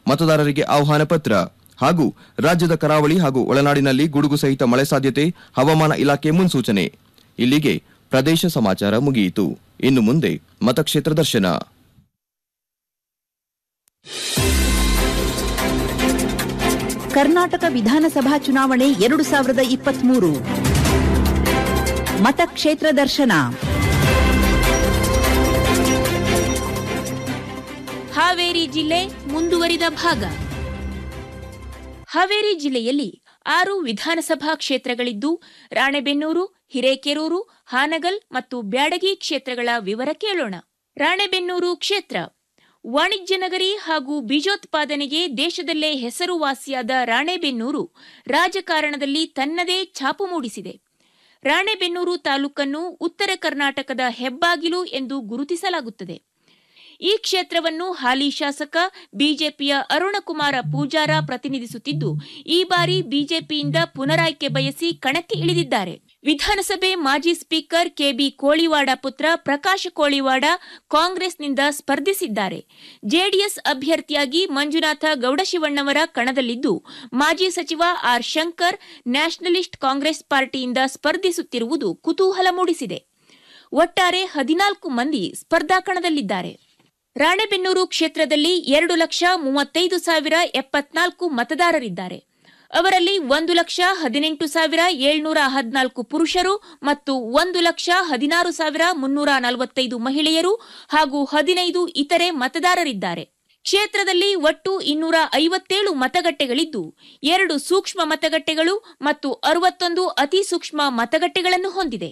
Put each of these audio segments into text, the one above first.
ಮತದಾರರಿಗೆ ಆಹ್ವಾನ ಪತ್ರ ಹಾಗೂ ರಾಜ್ಯದ ಕರಾವಳಿ ಹಾಗೂ ಒಳನಾಡಿನಲ್ಲಿ ಗುಡುಗು ಸಹಿತ ಮಳೆ ಸಾಧ್ಯತೆ ಹವಾಮಾನ ಇಲಾಖೆ ಮುನ್ಸೂಚನೆ ಇಲ್ಲಿಗೆ ಪ್ರದೇಶ ಸಮಾಚಾರ ಮುಗಿಯಿತು ಇನ್ನು ಮುಂದೆ ಮತಕ್ಷೇತ್ರ ದರ್ಶನ ಕರ್ನಾಟಕ ವಿಧಾನಸಭಾ ಚುನಾವಣೆ ಎರಡು ಸಾವಿರದ ಇಪ್ಪತ್ಮೂರು ಮತಕ್ಷೇತ್ರ ದರ್ಶನ ಹಾವೇರಿ ಜಿಲ್ಲೆ ಮುಂದುವರಿದ ಭಾಗ ಹಾವೇರಿ ಜಿಲ್ಲೆಯಲ್ಲಿ ಆರು ವಿಧಾನಸಭಾ ಕ್ಷೇತ್ರಗಳಿದ್ದು ರಾಣೆಬೆನ್ನೂರು ಹಿರೇಕೆರೂರು ಹಾನಗಲ್ ಮತ್ತು ಬ್ಯಾಡಗಿ ಕ್ಷೇತ್ರಗಳ ವಿವರ ಕೇಳೋಣ ರಾಣೆಬೆನ್ನೂರು ಕ್ಷೇತ್ರ ವಾಣಿಜ್ಯ ನಗರಿ ಹಾಗೂ ಬೀಜೋತ್ಪಾದನೆಗೆ ದೇಶದಲ್ಲೇ ಹೆಸರುವಾಸಿಯಾದ ರಾಣೆಬೆನ್ನೂರು ರಾಜಕಾರಣದಲ್ಲಿ ತನ್ನದೇ ಛಾಪು ಮೂಡಿಸಿದೆ ರಾಣೆಬೆನ್ನೂರು ತಾಲೂಕನ್ನು ಉತ್ತರ ಕರ್ನಾಟಕದ ಹೆಬ್ಬಾಗಿಲು ಎಂದು ಗುರುತಿಸಲಾಗುತ್ತದೆ ಈ ಕ್ಷೇತ್ರವನ್ನು ಹಾಲಿ ಶಾಸಕ ಬಿಜೆಪಿಯ ಅರುಣಕುಮಾರ ಪೂಜಾರ ಪ್ರತಿನಿಧಿಸುತ್ತಿದ್ದು ಈ ಬಾರಿ ಬಿಜೆಪಿಯಿಂದ ಪುನರಾಯ್ಕೆ ಬಯಸಿ ಕಣಕ್ಕೆ ಇಳಿದಿದ್ದಾರೆ ವಿಧಾನಸಭೆ ಮಾಜಿ ಸ್ಪೀಕರ್ ಕೆಬಿ ಕೋಳಿವಾಡ ಪುತ್ರ ಪ್ರಕಾಶ್ ಕೋಳಿವಾಡ ಕಾಂಗ್ರೆಸ್ನಿಂದ ಸ್ಪರ್ಧಿಸಿದ್ದಾರೆ ಜೆಡಿಎಸ್ ಅಭ್ಯರ್ಥಿಯಾಗಿ ಮಂಜುನಾಥ ಗೌಡಶಿವಣ್ಣವರ ಕಣದಲ್ಲಿದ್ದು ಮಾಜಿ ಸಚಿವ ಆರ್ ಶಂಕರ್ ನ್ಯಾಷನಲಿಸ್ಟ್ ಕಾಂಗ್ರೆಸ್ ಪಾರ್ಟಿಯಿಂದ ಸ್ಪರ್ಧಿಸುತ್ತಿರುವುದು ಕುತೂಹಲ ಮೂಡಿಸಿದೆ ಒಟ್ಟಾರೆ ಹದಿನಾಲ್ಕು ಮಂದಿ ಸ್ಪರ್ಧಾ ಕಣದಲ್ಲಿದ್ದಾರೆ ರಾಣೆಬೆನ್ನೂರು ಕ್ಷೇತ್ರದಲ್ಲಿ ಎರಡು ಲಕ್ಷ ಮೂವತ್ತೈದು ಸಾವಿರ ಎಪ್ಪತ್ನಾಲ್ಕು ಮತದಾರರಿದ್ದಾರೆ ಅವರಲ್ಲಿ ಒಂದು ಲಕ್ಷ ಹದಿನೆಂಟು ಸಾವಿರ ಏಳ್ನೂರ ಹದಿನಾಲ್ಕು ಪುರುಷರು ಮತ್ತು ಒಂದು ಲಕ್ಷ ಹದಿನಾರು ಸಾವಿರ ಮುನ್ನೂರ ನಲವತ್ತೈದು ಮಹಿಳೆಯರು ಹಾಗೂ ಹದಿನೈದು ಇತರೆ ಮತದಾರರಿದ್ದಾರೆ ಕ್ಷೇತ್ರದಲ್ಲಿ ಒಟ್ಟು ಇನ್ನೂರ ಐವತ್ತೇಳು ಮತಗಟ್ಟೆಗಳಿದ್ದು ಎರಡು ಸೂಕ್ಷ್ಮ ಮತಗಟ್ಟೆಗಳು ಮತ್ತು ಅರವತ್ತೊಂದು ಅತಿ ಸೂಕ್ಷ್ಮ ಮತಗಟ್ಟೆಗಳನ್ನು ಹೊಂದಿದೆ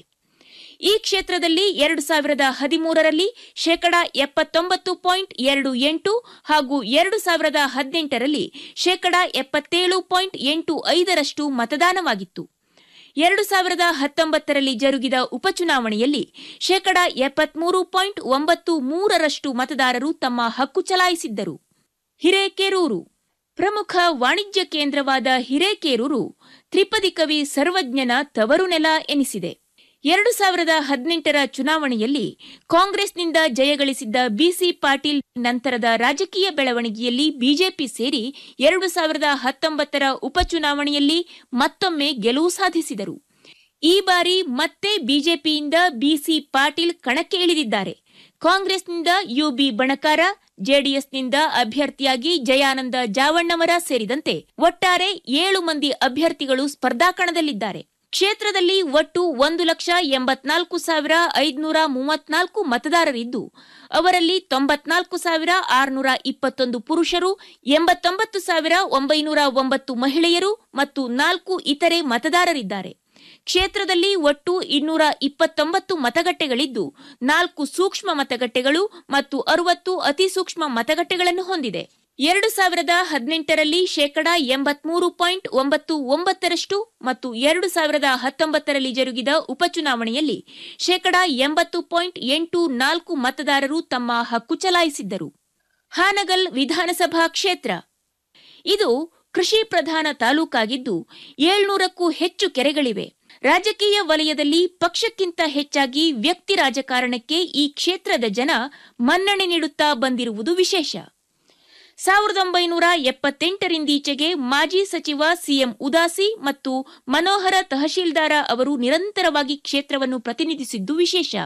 ಈ ಕ್ಷೇತ್ರದಲ್ಲಿ ಎರಡು ಸಾವಿರದ ಹದಿಮೂರರಲ್ಲಿ ಶೇಕಡಾ ಎಪ್ಪತ್ತೊಂಬತ್ತು ಪಾಯಿಂಟ್ ಎರಡು ಎಂಟು ಹಾಗೂ ಎರಡು ಸಾವಿರದ ಹದಿನೆಂಟರಲ್ಲಿ ಶೇಕಡಾ ಎಪ್ಪತ್ತೇಳು ಪಾಯಿಂಟ್ ಎಂಟು ಐದರಷ್ಟು ಮತದಾನವಾಗಿತ್ತು ಎರಡು ಸಾವಿರದ ಹತ್ತೊಂಬತ್ತರಲ್ಲಿ ಜರುಗಿದ ಉಪಚುನಾವಣೆಯಲ್ಲಿ ಶೇಕಡಾ ಎಪ್ಪತ್ಮೂರು ಪಾಯಿಂಟ್ ಒಂಬತ್ತು ಮೂರರಷ್ಟು ಮತದಾರರು ತಮ್ಮ ಹಕ್ಕು ಚಲಾಯಿಸಿದ್ದರು ಹಿರೇಕೆರೂರು ಪ್ರಮುಖ ವಾಣಿಜ್ಯ ಕೇಂದ್ರವಾದ ಹಿರೇಕೆರೂರು ತ್ರಿಪದಿ ಕವಿ ಸರ್ವಜ್ಞನ ತವರು ನೆಲ ಎನಿಸಿದೆ ಎರಡು ಸಾವಿರದ ಹದಿನೆಂಟರ ಚುನಾವಣೆಯಲ್ಲಿ ಕಾಂಗ್ರೆಸ್ನಿಂದ ಜಯಗಳಿಸಿದ್ದ ಬಿಸಿ ಪಾಟೀಲ್ ನಂತರದ ರಾಜಕೀಯ ಬೆಳವಣಿಗೆಯಲ್ಲಿ ಬಿಜೆಪಿ ಸೇರಿ ಎರಡು ಸಾವಿರದ ಹತ್ತೊಂಬತ್ತರ ಉಪಚುನಾವಣೆಯಲ್ಲಿ ಮತ್ತೊಮ್ಮೆ ಗೆಲುವು ಸಾಧಿಸಿದರು ಈ ಬಾರಿ ಮತ್ತೆ ಬಿಜೆಪಿಯಿಂದ ಬಿಸಿ ಪಾಟೀಲ್ ಕಣಕ್ಕೆ ಇಳಿದಿದ್ದಾರೆ ಕಾಂಗ್ರೆಸ್ನಿಂದ ಯುಬಿ ಬಣಕಾರ ಜೆಡಿಎಸ್ನಿಂದ ಅಭ್ಯರ್ಥಿಯಾಗಿ ಜಯಾನಂದ ಜಾವಣ್ಣವರ ಸೇರಿದಂತೆ ಒಟ್ಟಾರೆ ಏಳು ಮಂದಿ ಅಭ್ಯರ್ಥಿಗಳು ಸ್ಪರ್ಧಾಕಣದಲ್ಲಿದ್ದಾರೆ ಕ್ಷೇತ್ರದಲ್ಲಿ ಒಟ್ಟು ಒಂದು ಲಕ್ಷ ಎಂಬತ್ನಾಲ್ಕು ಸಾವಿರ ಐದುನೂರ ಮೂವತ್ನಾಲ್ಕು ಮತದಾರರಿದ್ದು ಅವರಲ್ಲಿ ತೊಂಬತ್ನಾಲ್ಕು ಸಾವಿರ ಆರುನೂರ ಇಪ್ಪತ್ತೊಂದು ಪುರುಷರು ಎಂಬತ್ತೊಂಬತ್ತು ಸಾವಿರ ಒಂಬೈನೂರ ಒಂಬತ್ತು ಮಹಿಳೆಯರು ಮತ್ತು ನಾಲ್ಕು ಇತರೆ ಮತದಾರರಿದ್ದಾರೆ ಕ್ಷೇತ್ರದಲ್ಲಿ ಒಟ್ಟು ಇನ್ನೂರ ಇಪ್ಪತ್ತೊಂಬತ್ತು ಮತಗಟ್ಟೆಗಳಿದ್ದು ನಾಲ್ಕು ಸೂಕ್ಷ್ಮ ಮತಗಟ್ಟೆಗಳು ಮತ್ತು ಅರವತ್ತು ಅತಿ ಸೂಕ್ಷ್ಮ ಮತಗಟ್ಟೆಗಳನ್ನು ಹೊಂದಿದೆ ಎರಡು ಸಾವಿರದ ಹದಿನೆಂಟರಲ್ಲಿ ಶೇಕಡಾ ಎಂಬತ್ಮೂರು ಪಾಯಿಂಟ್ ಒಂಬತ್ತು ಒಂಬತ್ತರಷ್ಟು ಮತ್ತು ಎರಡು ಸಾವಿರದ ಹತ್ತೊಂಬತ್ತರಲ್ಲಿ ಜರುಗಿದ ಉಪಚುನಾವಣೆಯಲ್ಲಿ ಶೇಕಡಾ ಎಂಬತ್ತು ಪಾಯಿಂಟ್ ಎಂಟು ನಾಲ್ಕು ಮತದಾರರು ತಮ್ಮ ಹಕ್ಕು ಚಲಾಯಿಸಿದ್ದರು ಹಾನಗಲ್ ವಿಧಾನಸಭಾ ಕ್ಷೇತ್ರ ಇದು ಕೃಷಿ ಪ್ರಧಾನ ತಾಲೂಕಾಗಿದ್ದು ಏಳ್ನೂರಕ್ಕೂ ಹೆಚ್ಚು ಕೆರೆಗಳಿವೆ ರಾಜಕೀಯ ವಲಯದಲ್ಲಿ ಪಕ್ಷಕ್ಕಿಂತ ಹೆಚ್ಚಾಗಿ ವ್ಯಕ್ತಿ ರಾಜಕಾರಣಕ್ಕೆ ಈ ಕ್ಷೇತ್ರದ ಜನ ಮನ್ನಣೆ ನೀಡುತ್ತಾ ಬಂದಿರುವುದು ವಿಶೇಷ ಸಾವಿರದ ಒಂಬೈನೂರ ಎಪ್ಪತ್ತೆಂಟರಿಂದೀಚೆಗೆ ಮಾಜಿ ಸಚಿವ ಸಿಎಂ ಉದಾಸಿ ಮತ್ತು ಮನೋಹರ ತಹಶೀಲ್ದಾರ ಅವರು ನಿರಂತರವಾಗಿ ಕ್ಷೇತ್ರವನ್ನು ಪ್ರತಿನಿಧಿಸಿದ್ದು ವಿಶೇಷ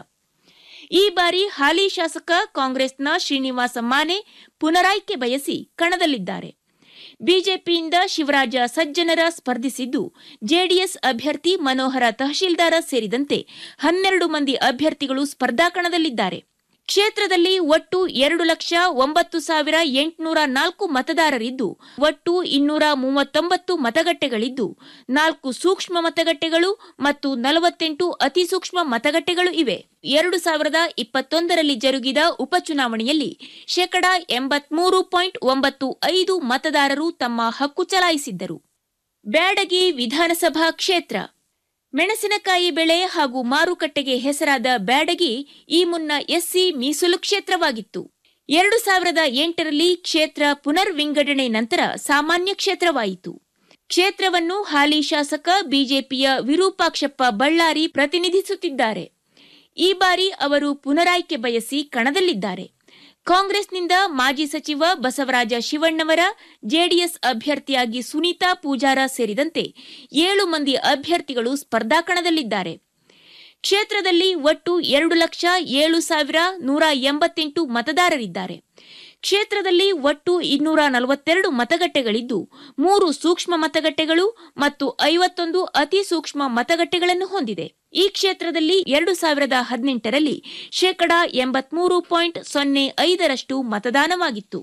ಈ ಬಾರಿ ಹಾಲಿ ಶಾಸಕ ಕಾಂಗ್ರೆಸ್ನ ಶ್ರೀನಿವಾಸ ಮಾನೆ ಪುನರಾಯ್ಕೆ ಬಯಸಿ ಕಣದಲ್ಲಿದ್ದಾರೆ ಬಿಜೆಪಿಯಿಂದ ಶಿವರಾಜ ಸಜ್ಜನರ ಸ್ಪರ್ಧಿಸಿದ್ದು ಜೆಡಿಎಸ್ ಅಭ್ಯರ್ಥಿ ಮನೋಹರ ತಹಶೀಲ್ದಾರ ಸೇರಿದಂತೆ ಹನ್ನೆರಡು ಮಂದಿ ಅಭ್ಯರ್ಥಿಗಳು ಸ್ಪರ್ಧಾಕಣದಲ್ಲಿದ್ದಾರೆ ಕ್ಷೇತ್ರದಲ್ಲಿ ಒಟ್ಟು ಎರಡು ಲಕ್ಷ ಒಂಬತ್ತು ಸಾವಿರ ಎಂಟುನೂರ ನಾಲ್ಕು ಮತದಾರರಿದ್ದು ಒಟ್ಟು ಇನ್ನೂರ ಮೂವತ್ತೊಂಬತ್ತು ಮತಗಟ್ಟೆಗಳಿದ್ದು ನಾಲ್ಕು ಸೂಕ್ಷ್ಮ ಮತಗಟ್ಟೆಗಳು ಮತ್ತು ನಲವತ್ತೆಂಟು ಅತಿ ಸೂಕ್ಷ್ಮ ಮತಗಟ್ಟೆಗಳು ಇವೆ ಎರಡು ಸಾವಿರದ ಇಪ್ಪತ್ತೊಂದರಲ್ಲಿ ಜರುಗಿದ ಉಪಚುನಾವಣೆಯಲ್ಲಿ ಶೇಕಡಾ ಎಂಬತ್ಮೂರು ಪಾಯಿಂಟ್ ಒಂಬತ್ತು ಐದು ಮತದಾರರು ತಮ್ಮ ಹಕ್ಕು ಚಲಾಯಿಸಿದ್ದರು ಬ್ಯಾಡಗಿ ವಿಧಾನಸಭಾ ಕ್ಷೇತ್ರ ಮೆಣಸಿನಕಾಯಿ ಬೆಳೆ ಹಾಗೂ ಮಾರುಕಟ್ಟೆಗೆ ಹೆಸರಾದ ಬ್ಯಾಡಗಿ ಈ ಮುನ್ನ ಎಸ್ಸಿ ಮೀಸಲು ಕ್ಷೇತ್ರವಾಗಿತ್ತು ಎರಡು ಸಾವಿರದ ಎಂಟರಲ್ಲಿ ಕ್ಷೇತ್ರ ಪುನರ್ ವಿಂಗಡಣೆ ನಂತರ ಸಾಮಾನ್ಯ ಕ್ಷೇತ್ರವಾಯಿತು ಕ್ಷೇತ್ರವನ್ನು ಹಾಲಿ ಶಾಸಕ ಬಿಜೆಪಿಯ ವಿರೂಪಾಕ್ಷಪ್ಪ ಬಳ್ಳಾರಿ ಪ್ರತಿನಿಧಿಸುತ್ತಿದ್ದಾರೆ ಈ ಬಾರಿ ಅವರು ಪುನರಾಯ್ಕೆ ಬಯಸಿ ಕಣದಲ್ಲಿದ್ದಾರೆ ಕಾಂಗ್ರೆಸ್ನಿಂದ ಮಾಜಿ ಸಚಿವ ಬಸವರಾಜ ಶಿವಣ್ಣವರ ಜೆಡಿಎಸ್ ಅಭ್ಯರ್ಥಿಯಾಗಿ ಸುನೀತಾ ಪೂಜಾರ ಸೇರಿದಂತೆ ಏಳು ಮಂದಿ ಅಭ್ಯರ್ಥಿಗಳು ಸ್ಪರ್ಧಾಕಣದಲ್ಲಿದ್ದಾರೆ ಕ್ಷೇತ್ರದಲ್ಲಿ ಒಟ್ಟು ಎರಡು ಲಕ್ಷ ಏಳು ಸಾವಿರ ನೂರ ಎಂಬತ್ತೆಂಟು ಮತದಾರರಿದ್ದಾರೆ ಕ್ಷೇತ್ರದಲ್ಲಿ ಒಟ್ಟು ಇನ್ನೂರ ನಲವತ್ತೆರಡು ಮತಗಟ್ಟೆಗಳಿದ್ದು ಮೂರು ಸೂಕ್ಷ್ಮ ಮತಗಟ್ಟೆಗಳು ಮತ್ತು ಐವತ್ತೊಂದು ಅತಿ ಸೂಕ್ಷ್ಮ ಮತಗಟ್ಟೆಗಳನ್ನು ಹೊಂದಿದೆ ಈ ಕ್ಷೇತ್ರದಲ್ಲಿ ಎರಡು ಸಾವಿರದ ಹದಿನೆಂಟರಲ್ಲಿ ಶೇಕಡಾ ಎಂಬತ್ಮೂರು ಪಾಯಿಂಟ್ ಸೊನ್ನೆ ಐದರಷ್ಟು ಮತದಾನವಾಗಿತ್ತು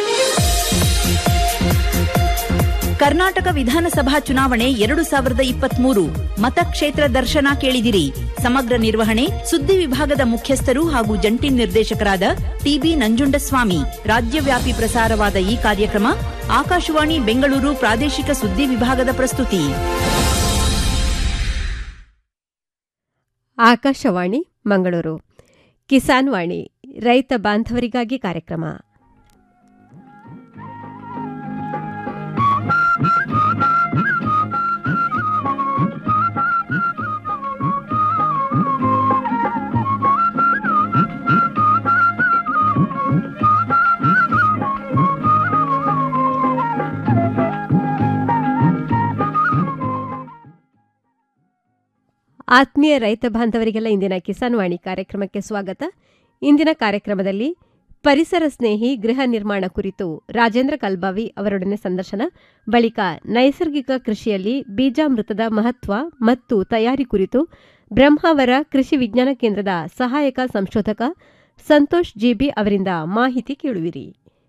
ಕರ್ನಾಟಕ ವಿಧಾನಸಭಾ ಚುನಾವಣೆ ಎರಡು ಸಾವಿರದ ಇಪ್ಪತ್ಮೂರು ಮತಕ್ಷೇತ್ರ ದರ್ಶನ ಕೇಳಿದಿರಿ ಸಮಗ್ರ ನಿರ್ವಹಣೆ ಸುದ್ದಿ ವಿಭಾಗದ ಮುಖ್ಯಸ್ಥರು ಹಾಗೂ ಜಂಟಿ ನಿರ್ದೇಶಕರಾದ ಟಿಬಿ ನಂಜುಂಡಸ್ವಾಮಿ ರಾಜ್ಯವ್ಯಾಪಿ ಪ್ರಸಾರವಾದ ಈ ಕಾರ್ಯಕ್ರಮ ಆಕಾಶವಾಣಿ ಬೆಂಗಳೂರು ಪ್ರಾದೇಶಿಕ ಸುದ್ದಿ ವಿಭಾಗದ ಪ್ರಸ್ತುತಿ ಆಕಾಶವಾಣಿ ಮಂಗಳೂರು ಕಿಸಾನ್ ವಾಣಿ ರೈತ ಬಾಂಧವರಿಗಾಗಿ ಕಾರ್ಯಕ್ರಮ ಆತ್ಮೀಯ ರೈತ ಬಾಂಧವರಿಗೆಲ್ಲ ಇಂದಿನ ಕಿಸಾನ್ ವಾಣಿ ಕಾರ್ಯಕ್ರಮಕ್ಕೆ ಸ್ವಾಗತ ಇಂದಿನ ಕಾರ್ಯಕ್ರಮದಲ್ಲಿ ಪರಿಸರ ಸ್ನೇಹಿ ಗೃಹ ನಿರ್ಮಾಣ ಕುರಿತು ರಾಜೇಂದ್ರ ಕಲ್ಬಾವಿ ಅವರೊಡನೆ ಸಂದರ್ಶನ ಬಳಿಕ ನೈಸರ್ಗಿಕ ಕೃಷಿಯಲ್ಲಿ ಬೀಜಾಮೃತದ ಮಹತ್ವ ಮತ್ತು ತಯಾರಿ ಕುರಿತು ಬ್ರಹ್ಮಾವರ ಕೃಷಿ ವಿಜ್ಞಾನ ಕೇಂದ್ರದ ಸಹಾಯಕ ಸಂಶೋಧಕ ಸಂತೋಷ್ ಜಿಬಿ ಅವರಿಂದ ಮಾಹಿತಿ ಕೇಳುವಿರಿ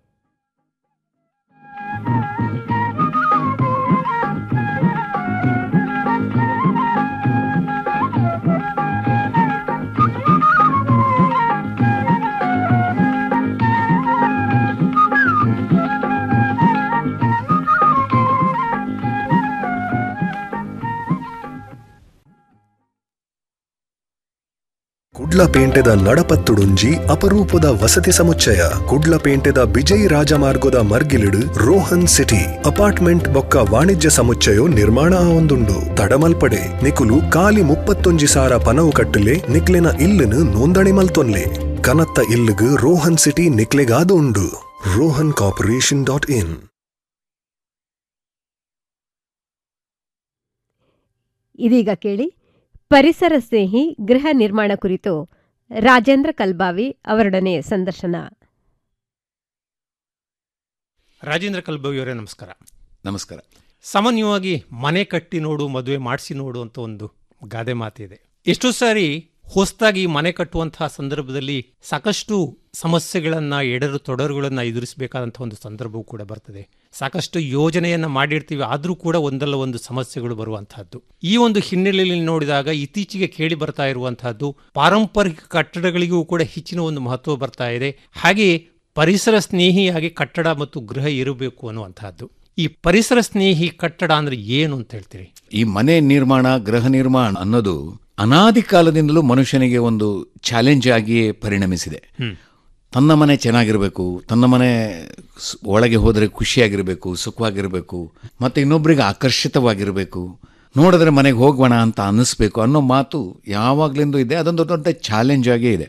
ಕುಡ್ಲಪೇಂಟೆದ ನಡಪತ್ತುಡುಂಜಿ ಅಪರೂಪದ ವಸತಿ ಸಮುಚ್ಚಯ ಕುಡ್ಲಪೇಂಟೆದ ಬಿಜೈ ರಾಜಮಾರ್ಗದ ಮರ್ಗಿಲಿಡು ರೋಹನ್ ಸಿಟಿ ಅಪಾರ್ಟ್ಮೆಂಟ್ ಬೊಕ್ಕ ವಾಣಿಜ್ಯ ಸಮುಚ್ಚಯೋ ನಿರ್ಮಾಣ ಆವೊಂದುಂಡು ತಡಮಲ್ಪಡೆ ನಿಕುಲು ಕಾಲಿ ಮುಪ್ಪತ್ತೊಂಜಿ ಸಾರ ಪನವು ಕಟ್ಟಲೆ ನಿಕ್ಲೆನ ಇಲ್ಲುನು ನೋಂದಣಿ ಮಲ್ತೊನ್ಲೆ ಕನತ್ತ ಇಲ್ಲುಗು ರೋಹನ್ ಸಿಟಿ ನಿಕ್ಲೆಗಾದು ಉಂಡು ರೋಹನ್ ಕಾರ್ಪೊರೇಷನ್ ಡಾಟ್ ಇನ್ ಇದೀಗ ಕೇಳಿ ಪರಿಸರ ಸ್ನೇಹಿ ಗೃಹ ನಿರ್ಮಾಣ ಕುರಿತು ರಾಜೇಂದ್ರ ಕಲ್ಬಾವಿ ಅವರೊಡನೆ ಸಂದರ್ಶನ ರಾಜೇಂದ್ರ ಕಲ್ಬವಿಯವರೇ ನಮಸ್ಕಾರ ನಮಸ್ಕಾರ ಸಾಮಾನ್ಯವಾಗಿ ಮನೆ ಕಟ್ಟಿ ನೋಡು ಮದುವೆ ಮಾಡಿಸಿ ನೋಡು ಅಂತ ಒಂದು ಗಾದೆ ಮಾತಿದೆ ಎಷ್ಟೋ ಸಾರಿ ಹೊಸದಾಗಿ ಮನೆ ಕಟ್ಟುವಂತಹ ಸಂದರ್ಭದಲ್ಲಿ ಸಾಕಷ್ಟು ಸಮಸ್ಯೆಗಳನ್ನ ಎಡರು ತೊಡರುಗಳನ್ನ ಎದುರಿಸಬೇಕಾದಂತಹ ಒಂದು ಸಂದರ್ಭವೂ ಕೂಡ ಬರ್ತದೆ ಸಾಕಷ್ಟು ಯೋಜನೆಯನ್ನ ಮಾಡಿರ್ತೀವಿ ಆದರೂ ಕೂಡ ಒಂದಲ್ಲ ಒಂದು ಸಮಸ್ಯೆಗಳು ಬರುವಂತಹದ್ದು ಈ ಒಂದು ಹಿನ್ನೆಲೆಯಲ್ಲಿ ನೋಡಿದಾಗ ಇತ್ತೀಚೆಗೆ ಕೇಳಿ ಬರ್ತಾ ಇರುವಂತಹದ್ದು ಪಾರಂಪರಿಕ ಕಟ್ಟಡಗಳಿಗೂ ಕೂಡ ಹೆಚ್ಚಿನ ಒಂದು ಮಹತ್ವ ಬರ್ತಾ ಇದೆ ಹಾಗೆಯೇ ಪರಿಸರ ಸ್ನೇಹಿಯಾಗಿ ಕಟ್ಟಡ ಮತ್ತು ಗೃಹ ಇರಬೇಕು ಅನ್ನುವಂತಹದ್ದು ಈ ಪರಿಸರ ಸ್ನೇಹಿ ಕಟ್ಟಡ ಅಂದ್ರೆ ಏನು ಅಂತ ಹೇಳ್ತೀರಿ ಈ ಮನೆ ನಿರ್ಮಾಣ ಗೃಹ ನಿರ್ಮಾಣ ಅನ್ನೋದು ಅನಾದಿ ಕಾಲದಿಂದಲೂ ಮನುಷ್ಯನಿಗೆ ಒಂದು ಚಾಲೆಂಜ್ ಆಗಿಯೇ ಪರಿಣಮಿಸಿದೆ ತನ್ನ ಮನೆ ಚೆನ್ನಾಗಿರಬೇಕು ತನ್ನ ಮನೆ ಸ್- ಒಳಗೆ ಹೋದರೆ ಖುಷಿಯಾಗಿರಬೇಕು ಸುಖವಾಗಿರಬೇಕು ಮತ್ತು ಇನ್ನೊಬ್ಬರಿಗೆ ಆಕರ್ಷಿತವಾಗಿರಬೇಕು ನೋಡಿದ್ರೆ ಮನೆಗೆ ಹೋಗೋಣ ಅಂತ ಅನ್ನಿಸ್ಬೇಕು ಅನ್ನೋ ಮಾತು ಯಾವಾಗಲಿಂದ ಇದೆ ಅದೊಂದು ದೊಡ್ಡ ಚಾಲೆಂಜ್ ಆಗೇ ಇದೆ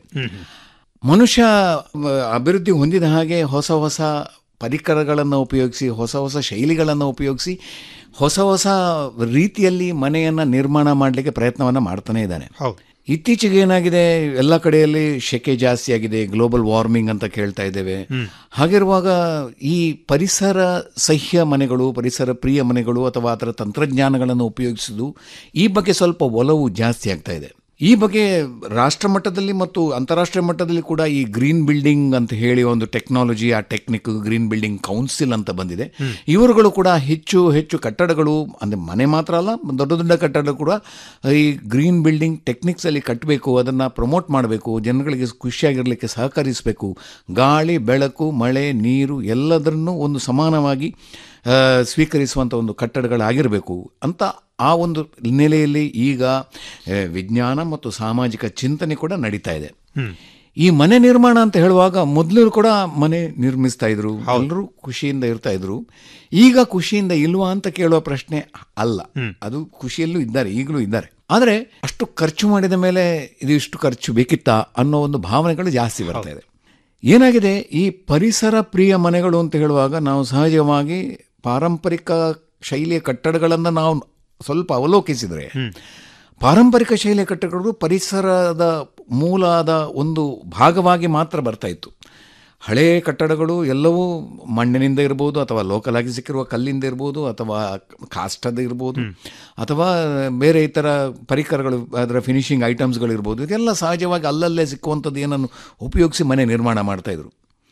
ಮನುಷ್ಯ ಮ, ಅಭಿವೃದ್ಧಿ ಹೊಂದಿದ ಹಾಗೆ ಹೊಸ ಹೊಸ ಪರಿಕರಗಳನ್ನು ಉಪಯೋಗಿಸಿ ಹೊಸ ಹೊಸ ಶೈಲಿಗಳನ್ನು ಉಪಯೋಗಿಸಿ ಹೊಸ ಹೊಸ ರೀತಿಯಲ್ಲಿ ಮನೆಯನ್ನು ನಿರ್ಮಾಣ ಮಾಡಲಿಕ್ಕೆ ಪ್ರಯತ್ನವನ್ನು ಮಾಡ್ತಾನೆ ಇದ್ದಾನೆ ಹೌದು ಇತ್ತೀಚೆಗೆ ಏನಾಗಿದೆ ಎಲ್ಲ ಕಡೆಯಲ್ಲಿ ಶೆಕೆ ಜಾಸ್ತಿ ಆಗಿದೆ ಗ್ಲೋಬಲ್ ವಾರ್ಮಿಂಗ್ ಅಂತ ಕೇಳ್ತಾ ಇದ್ದೇವೆ ಹಾಗಿರುವಾಗ ಈ ಪರಿಸರ ಸಹ್ಯ ಮನೆಗಳು ಪರಿಸರ ಪ್ರಿಯ ಮನೆಗಳು ಅಥವಾ ಅದರ ತಂತ್ರಜ್ಞಾನಗಳನ್ನು ಉಪಯೋಗಿಸುವುದು ಈ ಬಗ್ಗೆ ಸ್ವಲ್ಪ ಒಲವು ಜಾಸ್ತಿ ಆಗ್ತಾ ಇದೆ ಈ ಬಗ್ಗೆ ರಾಷ್ಟ್ರ ಮಟ್ಟದಲ್ಲಿ ಮತ್ತು ಅಂತಾರಾಷ್ಟ್ರೀಯ ಮಟ್ಟದಲ್ಲಿ ಕೂಡ ಈ ಗ್ರೀನ್ ಬಿಲ್ಡಿಂಗ್ ಅಂತ ಹೇಳಿ ಒಂದು ಟೆಕ್ನಾಲಜಿ ಆ ಟೆಕ್ನಿಕ್ ಗ್ರೀನ್ ಬಿಲ್ಡಿಂಗ್ ಕೌನ್ಸಿಲ್ ಅಂತ ಬಂದಿದೆ ಇವರುಗಳು ಕೂಡ ಹೆಚ್ಚು ಹೆಚ್ಚು ಕಟ್ಟಡಗಳು ಅಂದರೆ ಮನೆ ಮಾತ್ರ ಅಲ್ಲ ದೊಡ್ಡ ದೊಡ್ಡ ಕಟ್ಟಡ ಕೂಡ ಈ ಗ್ರೀನ್ ಬಿಲ್ಡಿಂಗ್ ಟೆಕ್ನಿಕ್ಸ್ ಅಲ್ಲಿ ಕಟ್ಟಬೇಕು ಅದನ್ನು ಪ್ರಮೋಟ್ ಮಾಡಬೇಕು ಜನಗಳಿಗೆ ಖುಷಿಯಾಗಿರಲಿಕ್ಕೆ ಸಹಕರಿಸಬೇಕು ಗಾಳಿ ಬೆಳಕು ಮಳೆ ನೀರು ಎಲ್ಲದರನ್ನೂ ಒಂದು ಸಮಾನವಾಗಿ ಆ, ಸ್ವೀಕರಿಸುವಂಥ ಒಂದು ಕಟ್ಟಡಗಳಾಗಿರಬೇಕು ಅಂತ ಆ ಒಂದು ನೆಲೆಯಲ್ಲಿ ಈಗ ಆ, ವಿಜ್ಞಾನ ಮತ್ತು ಸಾಮಾಜಿಕ ಚಿಂತನೆ ಕೂಡ ನಡೀತಾ ಇದೆ ಈ ಮನೆ ನಿರ್ಮಾಣ ಅಂತ ಹೇಳುವಾಗ ಮೊದಲು ಕೂಡ ಮನೆ ನಿರ್ಮಿಸ್ತಾ ಇದ್ರು ಎಲ್ಲರೂ ಖುಷಿಯಿಂದ ಇರ್ತಾ ಇದ್ರು ಈಗ ಖುಷಿಯಿಂದ ಇಲ್ವಾ ಅಂತ ಕೇಳುವ ಪ್ರಶ್ನೆ ಅಲ್ಲ ಅದು ಖುಷಿಯಲ್ಲೂ ಇದ್ದಾರೆ ಈಗಲೂ ಇದ್ದಾರೆ ಆದರೆ ಅಷ್ಟು ಖರ್ಚು ಮಾಡಿದ ಮೇಲೆ ಇದು ಇಷ್ಟು ಖರ್ಚು ಬೇಕಿತ್ತಾ ಅನ್ನೋ ಒಂದು ಭಾವನೆಗಳು ಜಾಸ್ತಿ ಬರ್ತಾ ಇದೆ ಏನಾಗಿದೆ ಈ ಪರಿಸರ ಪ್ರಿಯ ಮನೆಗಳು ಅಂತ ಹೇಳುವಾಗ ನಾವು ಸಹಜವಾಗಿ ಪಾರಂಪರಿಕ ಶೈಲಿಯ ಕಟ್ಟಡಗಳನ್ನು ನಾವು ಸ್ವಲ್ಪ ಅವಲೋಕಿಸಿದರೆ ಪಾರಂಪರಿಕ ಶೈಲಿಯ ಕಟ್ಟಡಗಳು ಪರಿಸರದ ಮೂಲದ ಒಂದು ಭಾಗವಾಗಿ ಮಾತ್ರ ಬರ್ತಾ ಇತ್ತು ಹಳೆಯ ಕಟ್ಟಡಗಳು ಎಲ್ಲವೂ ಮಣ್ಣಿನಿಂದ ಇರ್ಬೋದು ಅಥವಾ ಲೋಕಲ್ ಆಗಿ ಸಿಕ್ಕಿರುವ ಕಲ್ಲಿಂದ ಇರ್ಬೋದು ಅಥವಾ ಕಾಷ್ಟದ ಇರ್ಬೋದು ಅಥವಾ ಬೇರೆ ಇತರ ಪರಿಕರಗಳು ಅದರ ಫಿನಿಶಿಂಗ್ ಐಟಮ್ಸ್ಗಳು ಇರ್ಬೋದು ಇದೆಲ್ಲ ಸಹಜವಾಗಿ ಅಲ್ಲಲ್ಲೇ ಸಿಕ್ಕುವಂಥದ್ದು ಏನನ್ನು ಉಪಯೋಗಿಸಿ ಮನೆ ನಿರ್ಮಾಣ ಮಾಡ್ತಾಯಿದ್ರು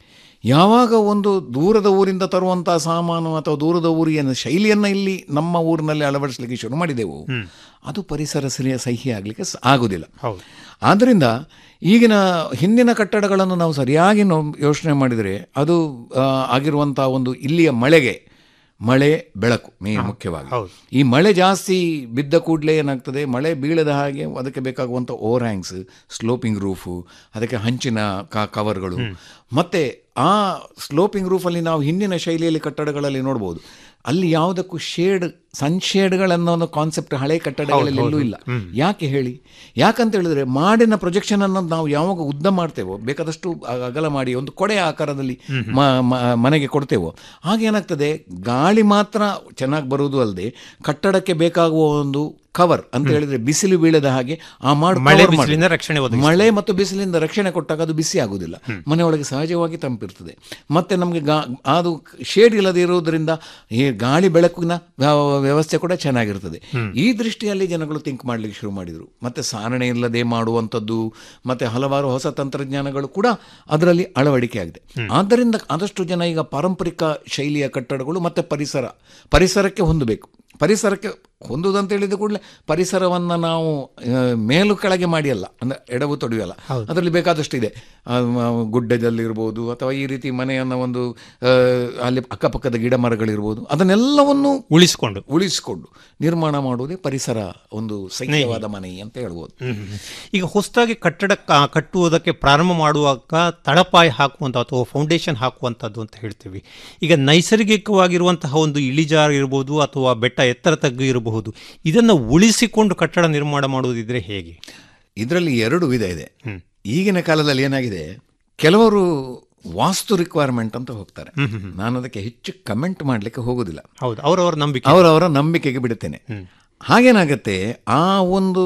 ಯಾವಾಗ ಒಂದು ದೂರದ ಊರಿಂದ ತರುವಂಥ ಸಾಮಾನು ಅಥವಾ ದೂರದ ಊರಿನ ಶೈಲಿಯನ್ನು ಇಲ್ಲಿ ನಮ್ಮ ಊರಿನಲ್ಲಿ ಅಳವಡಿಸಲಿಕ್ಕೆ ಶುರು ಮಾಡಿದೆವು ಅದು ಪರಿಸರ ಸರಿಯ ಸಹ್ಯ ಆಗಲಿಕ್ಕೆ ಆಗೋದಿಲ್ಲ ಹೌದು ಆದ್ದರಿಂದ ಈಗಿನ ಹಿಂದಿನ ಕಟ್ಟಡಗಳನ್ನು ನಾವು ಸರಿಯಾಗಿ ನಾವು ಯೋಚನೆ ಮಾಡಿದರೆ ಅದು ಆ, ಆಗಿರುವಂಥ ಒಂದು ಇಲ್ಲಿಯ ಮಳೆಗೆ ಮಳೆ ಬೆಳಕು ಮೇ ಮುಖ್ಯವಾಗಿ ಹೌದು. ಈ ಮಳೆ ಜಾಸ್ತಿ ಬಿದ್ದ ಕೂಡಲೇ ಏನಾಗ್ತದೆ ಮಳೆ ಬೀಳದ ಹಾಗೆ ಅದಕ್ಕೆ ಬೇಕಾಗುವಂಥ ಓವರ್ ಹ್ಯಾಂಗ್ಸ್ ಸ್ಲೋಪಿಂಗ್ ರೂಫು ಅದಕ್ಕೆ ಹಂಚಿನ ಕ ಕವರ್ಗಳು ಮತ್ತು ಆ ಸ್ಲೋಪಿಂಗ್ ರೂಫಲ್ಲಿ ನಾವು ಹಿಂದಿನ ಶೈಲಿಯಲ್ಲಿ ಕಟ್ಟಡಗಳಲ್ಲಿ ನೋಡ್ಬೋದು ಅಲ್ಲಿ ಯಾವುದಕ್ಕೂ ಶೇಡ್ ಸನ್ಶೇಡ್ಗಳನ್ನೋ ಒಂದು ಕಾನ್ಸೆಪ್ಟ್ ಹಳೆ ಕಟ್ಟಡಗಳಲ್ಲಿ ಎಲ್ಲೂ ಇಲ್ಲ ಯಾಕೆ ಹೇಳಿ ಯಾಕಂತ ಹೇಳಿದ್ರೆ ಮಾಡಿನ ಪ್ರೊಜೆಕ್ಷನ್ ಅನ್ನೋದು ನಾವು ಯಾವಾಗ ಉದ್ದ ಮಾಡ್ತೇವೋ ಬೇಕಾದಷ್ಟು ಅ- ಅಗಲ ಮಾಡಿ ಒಂದು ಕೊಡೆ ಆಕಾರದಲ್ಲಿ ಮ- ಮ- ಮನೆಗೆ ಕೊಡ್ತೇವೋ ಆಗ ಏನಾಗ್ತದೆ ಗಾಳಿ ಮಾತ್ರ ಚೆನ್ನಾಗಿ ಬರುವುದು ಅಲ್ಲದೆ ಕಟ್ಟಡಕ್ಕೆ ಬೇಕಾಗುವ ಒಂದು ಕವರ್ ಅಂತ ಹೇಳಿದ್ರೆ ಬಿಸಿಲು ಬೀಳದ ಹಾಗೆ ಆ ಮಾಡು ಮಳೆ cover ಮಾಡಿ. ಬಿಸಿಲಿಂದ ರಕ್ಷಣೆ ಒದಗಿಸ್ತದೆ. ಮಳೆ ಮತ್ತು ಬಿಸಿಲಿಂದ ರಕ್ಷಣೆ ಕೊಟ್ಟಾಗ ಅದು ಬಿಸಿ ಆಗುವುದಿಲ್ಲ ಮನೆಯೊಳಗೆ ಸಹಜವಾಗಿ ತಂಪಿರ್ತದೆ ಮತ್ತೆ ನಮಗೆ ಗಾ ಅದು ಶೇಡ್ ಇಲ್ಲದೆ ಇರುವುದರಿಂದ ಈ ಗಾಳಿ ಬೆಳಕಿನ ವ್ಯ- ವ್ಯವಸ್ಥೆ ಕೂಡ ಚೆನ್ನಾಗಿರ್ತದೆ ಈ ದೃಷ್ಟಿಯಲ್ಲಿ ಜನಗಳು ಥಿಂಕ್ ಮಾಡಲಿಕ್ಕೆ ಶುರು ಮಾಡಿದರು ಮತ್ತೆ ಸಾರಣೆ ಇಲ್ಲದೆ ಮಾಡುವಂಥದ್ದು ಮತ್ತೆ ಹಲವಾರು ಹೊಸ ತಂತ್ರಜ್ಞಾನಗಳು ಕೂಡ ಅದರಲ್ಲಿ ಅಳವಡಿಕೆ ಆಗಿದೆ ಆದ್ದರಿಂದ ಆದಷ್ಟು ಜನ ಈಗ ಪಾರಂಪರಿಕ ಶೈಲಿಯ ಕಟ್ಟಡಗಳು ಮತ್ತೆ ಪರಿಸರ ಪರಿಸರಕ್ಕೆ ಹೊಂದಬೇಕು ಪರಿಸರಕ್ಕೆ ಹೊಂದುವುದಂತ ಹೇಳಿದ ಕೂಡಲೇ ಪರಿಸರವನ್ನು ನಾವು ಆ, ಮೇಲು ಕೆಳಗೆ ಮಾಡಿಯಲ್ಲ ಅಂದರೆ ಎಡವು ತೊಡೆಯಲ್ಲ ಅದರಲ್ಲಿ ಬೇಕಾದಷ್ಟು ಇದೆ ಆ, ಮ- ಗುಡ್ಡದಲ್ಲಿರ್ಬೋದು ಅಥವಾ ಈ ರೀತಿ ಮನೆಯನ್ನು ಒಂದು ಆ, ಅಲ್ಲಿ ಅಕ್ಕಪಕ್ಕದ ಗಿಡ ಮರಗಳಿರ್ಬೋದು ಅದನ್ನೆಲ್ಲವನ್ನು ಉಳಿಸಿಕೊಂಡು ಉಳಿಸಿಕೊಂಡು ನಿರ್ಮಾಣ ಮಾಡುವುದೇ ಪರಿಸರ ಒಂದು ಸೈನ್ಯವಾದ ಮನೆ ಅಂತ ಹೇಳ್ಬೋದು ಈಗ ಹೊಸದಾಗಿ ಕಟ್ಟಡ ಕ- ಕಟ್ಟುವುದಕ್ಕೆ ಪ್ರಾರಂಭ ಮಾಡುವಾಗ ತಳಪಾಯ ಹಾಕುವಂಥ ಅಥವಾ ಫೌಂಡೇಶನ್ ಹಾಕುವಂಥದ್ದು ಅಂತ ಹೇಳ್ತೀವಿ ಈಗ ನೈಸರ್ಗಿಕವಾಗಿರುವಂತಹ ಒಂದು ಇಳಿಜಾರು ಇರ್ಬೋದು ಅಥವಾ ಬೆಟ್ಟ ಎತ್ತರ ತಗ್ಗು ಇರಬಹುದು ಇದನ್ನು ಉಳಿಸಿಕೊಂಡು ಕಟ್ಟಡ ನಿರ್ಮಾಣ ಮಾಡುವುದಿದ್ರೆ ಹೇಗೆ ಇದರಲ್ಲಿ ಎರಡು ವಿಧ ಇದೆ ಈಗಿನ ಕಾಲದಲ್ಲಿ ಏನಾಗಿದೆ ಕೆಲವರು ವಾಸ್ತು ರಿಕ್ವೈರ್ಮೆಂಟ್ ಅಂತ ಹೋಗ್ತಾರೆ ನಾನು ಅದಕ್ಕೆ ಹೆಚ್ಚು ಕಮೆಂಟ್ ಮಾಡಲಿಕ್ಕೆ ಹೋಗೋದಿಲ್ಲ ಹೌದು ಅವರವರ ನಂಬಿಕೆ ಅವರವರ ನಂಬಿಕೆಗೆ ಬಿಡುತ್ತೇನೆ ಹಾಗೇನಾಗತ್ತೆ ಆ ಒಂದು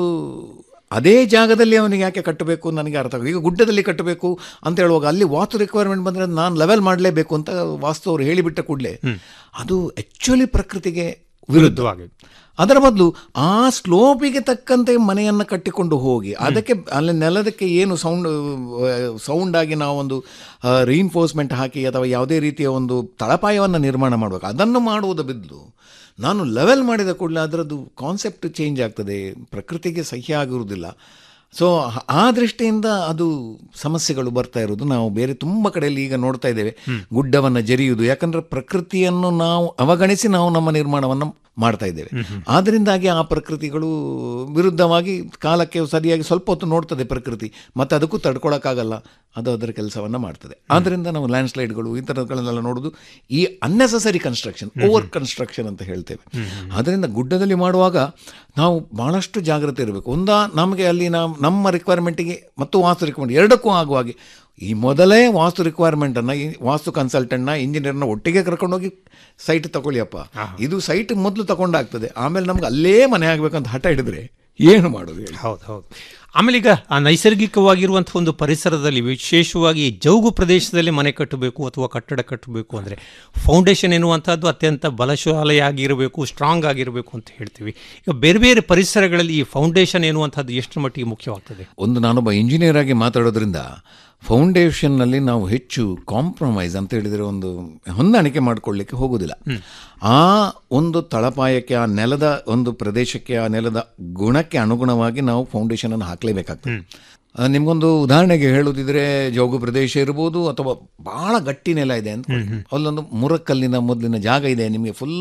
ಅದೇ ಜಾಗದಲ್ಲಿ ಅವನಿಗೆ ಯಾಕೆ ಕಟ್ಟಬೇಕು ಅಂತ ನನಗೆ ಅರ್ಥ ಆಗ- ಈಗ ಗುಡ್ಡದಲ್ಲಿ ಕಟ್ಟಬೇಕು ಅಂತ ಹೇಳುವಾಗ ಅಲ್ಲಿ ವಾಸ್ತು ರಿಕ್ವೈರ್ಮೆಂಟ್ ಬಂದರೆ ನಾನು ಲೆವೆಲ್ ಮಾಡಲೇಬೇಕು ಅಂತ ವಾಸ್ತು ಅವರು ಹೇಳಿಬಿಟ್ಟ ಕೂಡಲೇ ಅದು ಆ್ಯಕ್ಚುಲಿ ಪ್ರಕೃತಿಗೆ ವಿರುದ್ಧ ವಿರುದ್ಧವಾಗಿ ಅದರ ಬದಲು ಆ ಸ್ಲೋಪಿಗೆ ತಕ್ಕಂತೆ ಮನೆಯನ್ನು ಕಟ್ಟಿಕೊಂಡು ಹೋಗಿ ಅದಕ್ಕೆ ಅಲ್ಲಿ ನೆಲದಕ್ಕೆ ಏನು ಸೌಂಡ್ ಸೌಂಡ್ ಆಗಿ ನಾವೊಂದು ರೀಇನ್ಫೋರ್ಸ್ಮೆಂಟ್ ಹಾಕಿ ಅಥವಾ ಯಾವುದೇ ರೀತಿಯ ಒಂದು ತಳಪಾಯವನ್ನು ನಿರ್ಮಾಣ ಮಾಡಬೇಕು ಅದನ್ನು ಮಾಡುವುದ ಬದಲು ನಾನು ಲೆವೆಲ್ ಮಾಡಿದ ಕೂಡಲೇ ಅದರದ್ದು ಕಾನ್ಸೆಪ್ಟ್ ಚೇಂಜ್ ಆಗ್ತದೆ ಪ್ರಕೃತಿಗೆ ಸಹ್ಯ ಆಗಿರುವುದಿಲ್ಲ ಸೊ ಆ ದೃಷ್ಟಿಯಿಂದ ಅದು ಸಮಸ್ಯೆಗಳು ಬರ್ತಾ ಇರೋದು ನಾವು ಬೇರೆ ತುಂಬ ಕಡೆಯಲ್ಲಿ ಈಗ ನೋಡ್ತಾ ಇದ್ದೇವೆ ಗುಡ್ಡವನ್ನು ಜರಿಯುವುದು ಯಾಕಂದ್ರೆ ಪ್ರಕೃತಿಯನ್ನು ನಾವು ಅವಗಣಿಸಿ ನಾವು ನಮ್ಮ ನಿರ್ಮಾಣವನ್ನು ಮಾಡ್ತಾ ಇದ್ದೇವೆ ಆದ್ದರಿಂದಾಗಿ ಆ ಪ್ರಕೃತಿಗಳು ವಿರುದ್ಧವಾಗಿ ಕಾಲಕ್ಕೆ ಸರಿಯಾಗಿ ಸ್ವಲ್ಪ ಹೊತ್ತು ನೋಡ್ತದೆ ಪ್ರಕೃತಿ ಮತ್ತೆ ಅದಕ್ಕೂ ತಡ್ಕೊಳಕ್ಕಾಗಲ್ಲ ಅದು ಅದರ ಕೆಲಸವನ್ನು ಮಾಡ್ತದೆ ಆದ್ದರಿಂದ ನಾವು ಲ್ಯಾಂಡ್ ಸ್ಲೈಡ್ಗಳು ಈ ಥರಗಳನ್ನೆಲ್ಲ ನೋಡೋದು ಈ ಅನ್ನೆಸಸರಿ ಕನ್ಸ್ಟ್ರಕ್ಷನ್ ಓವರ್ ಕನ್ಸ್ಟ್ರಕ್ಷನ್ ಅಂತ ಹೇಳ್ತೇವೆ ಅದರಿಂದ ಗುಡ್ಡದಲ್ಲಿ ಮಾಡುವಾಗ ನಾವು ಭಾಳಷ್ಟು ಜಾಗ್ರತೆ ಇರಬೇಕು ಒಂದ ನಮಗೆ ಅಲ್ಲಿ ನಾವು ನಮ್ಮ ರಿಕ್ವೈರ್ಮೆಂಟಿಗೆ ಮತ್ತು ವಾಸ್ತು ರಿಕ್ವೈರ್ಮೆಂಟ್ ಎರಡಕ್ಕೂ ಆಗುವಾಗೆ ಈ ಮೊದಲೇ ವಾಸ್ತು ರಿಕ್ವೈರ್ಮೆಂಟನ್ನು ಈ ವಾಸ್ತು ಕನ್ಸಲ್ಟೆಂಟ್ನ ಇಂಜಿನಿಯರ್ನ ಒಟ್ಟಿಗೆ ಕರ್ಕೊಂಡೋಗಿ ಸೈಟ್ ತಗೊಳ್ಳಿಯಪ್ಪ ಇದು ಸೈಟ್ ಮೊದಲು ತಗೊಂಡಾಗ್ತದೆ ಆಮೇಲೆ ನಮ್ಗೆ ಅಲ್ಲೇ ಮನೆ ಆಗಬೇಕಂತ ಹಠ ಹಿಡಿದ್ರೆ ಏನು ಮಾಡೋದು ಹೇಳಿ ಹೌದು ಹೌದು ಆಮೇಲೆ ಈಗ ಆ ನೈಸರ್ಗಿಕವಾಗಿರುವಂಥ ಒಂದು ಪರಿಸರದಲ್ಲಿ ವಿಶೇಷವಾಗಿ ಜೌಗು ಪ್ರದೇಶದಲ್ಲಿ ಮನೆ ಕಟ್ಟಬೇಕು ಅಥವಾ ಕಟ್ಟಡ ಕಟ್ಟಬೇಕು ಅಂದರೆ ಫೌಂಡೇಶನ್ ಎನ್ನುವಂಥದ್ದು ಅತ್ಯಂತ ಬಲಶಾಲಿಯಾಗಿರಬೇಕು ಸ್ಟ್ರಾಂಗ್ ಆಗಿರಬೇಕು ಅಂತ ಹೇಳ್ತೀವಿ ಈಗ ಬೇರೆ ಬೇರೆ ಪರಿಸರಗಳಲ್ಲಿ ಈ ಫೌಂಡೇಶನ್ ಎನ್ನುವಂಥದ್ದು ಎಷ್ಟು ಮಟ್ಟಿಗೆ ಮುಖ್ಯವಾಗ್ತದೆ ಒಂದು ನಾನೊಬ್ಬ ಇಂಜಿನಿಯರ್ ಆಗಿ ಮಾತಾಡೋದ್ರಿಂದ ಫೌಂಡೇಶನ್ನಲ್ಲಿ ನಾವು ಹೆಚ್ಚು ಕಾಂಪ್ರಮೈಸ್ ಅಂತ ಹೇಳಿದರೆ ಒಂದು ಹೊಂದಾಣಿಕೆ ಮಾಡಿಕೊಳ್ಳಿಕ್ಕೆ ಹೋಗೋದಿಲ್ಲ ಆ ಒಂದು ತಳಪಾಯಕ್ಕೆ ಆ ನೆಲದ ಒಂದು ಪ್ರದೇಶಕ್ಕೆ ಆ ನೆಲದ ಗುಣಕ್ಕೆ ಅನುಗುಣವಾಗಿ ನಾವು ಫೌಂಡೇಶನನ್ನು ಹಾಕಲೇಬೇಕಾಗ್ತದೆ ಆ, ನಿಮ್ಗೊಂದು ಉದಾಹರಣೆಗೆ ಹೇಳುವುದಿದ್ರೆ ಜೋಗು ಪ್ರದೇಶ ಇರ್ಬೋದು ಅಥವಾ ಬಹಳ ಗಟ್ಟಿ ನೆಲ ಇದೆ ಅಂತ ಅಲ್ಲೊಂದು ಮುರಕಲ್ಲಿನ ಮೊದಲಿನ ಜಾಗ ಇದೆ ನಿಮಗೆ ಫುಲ್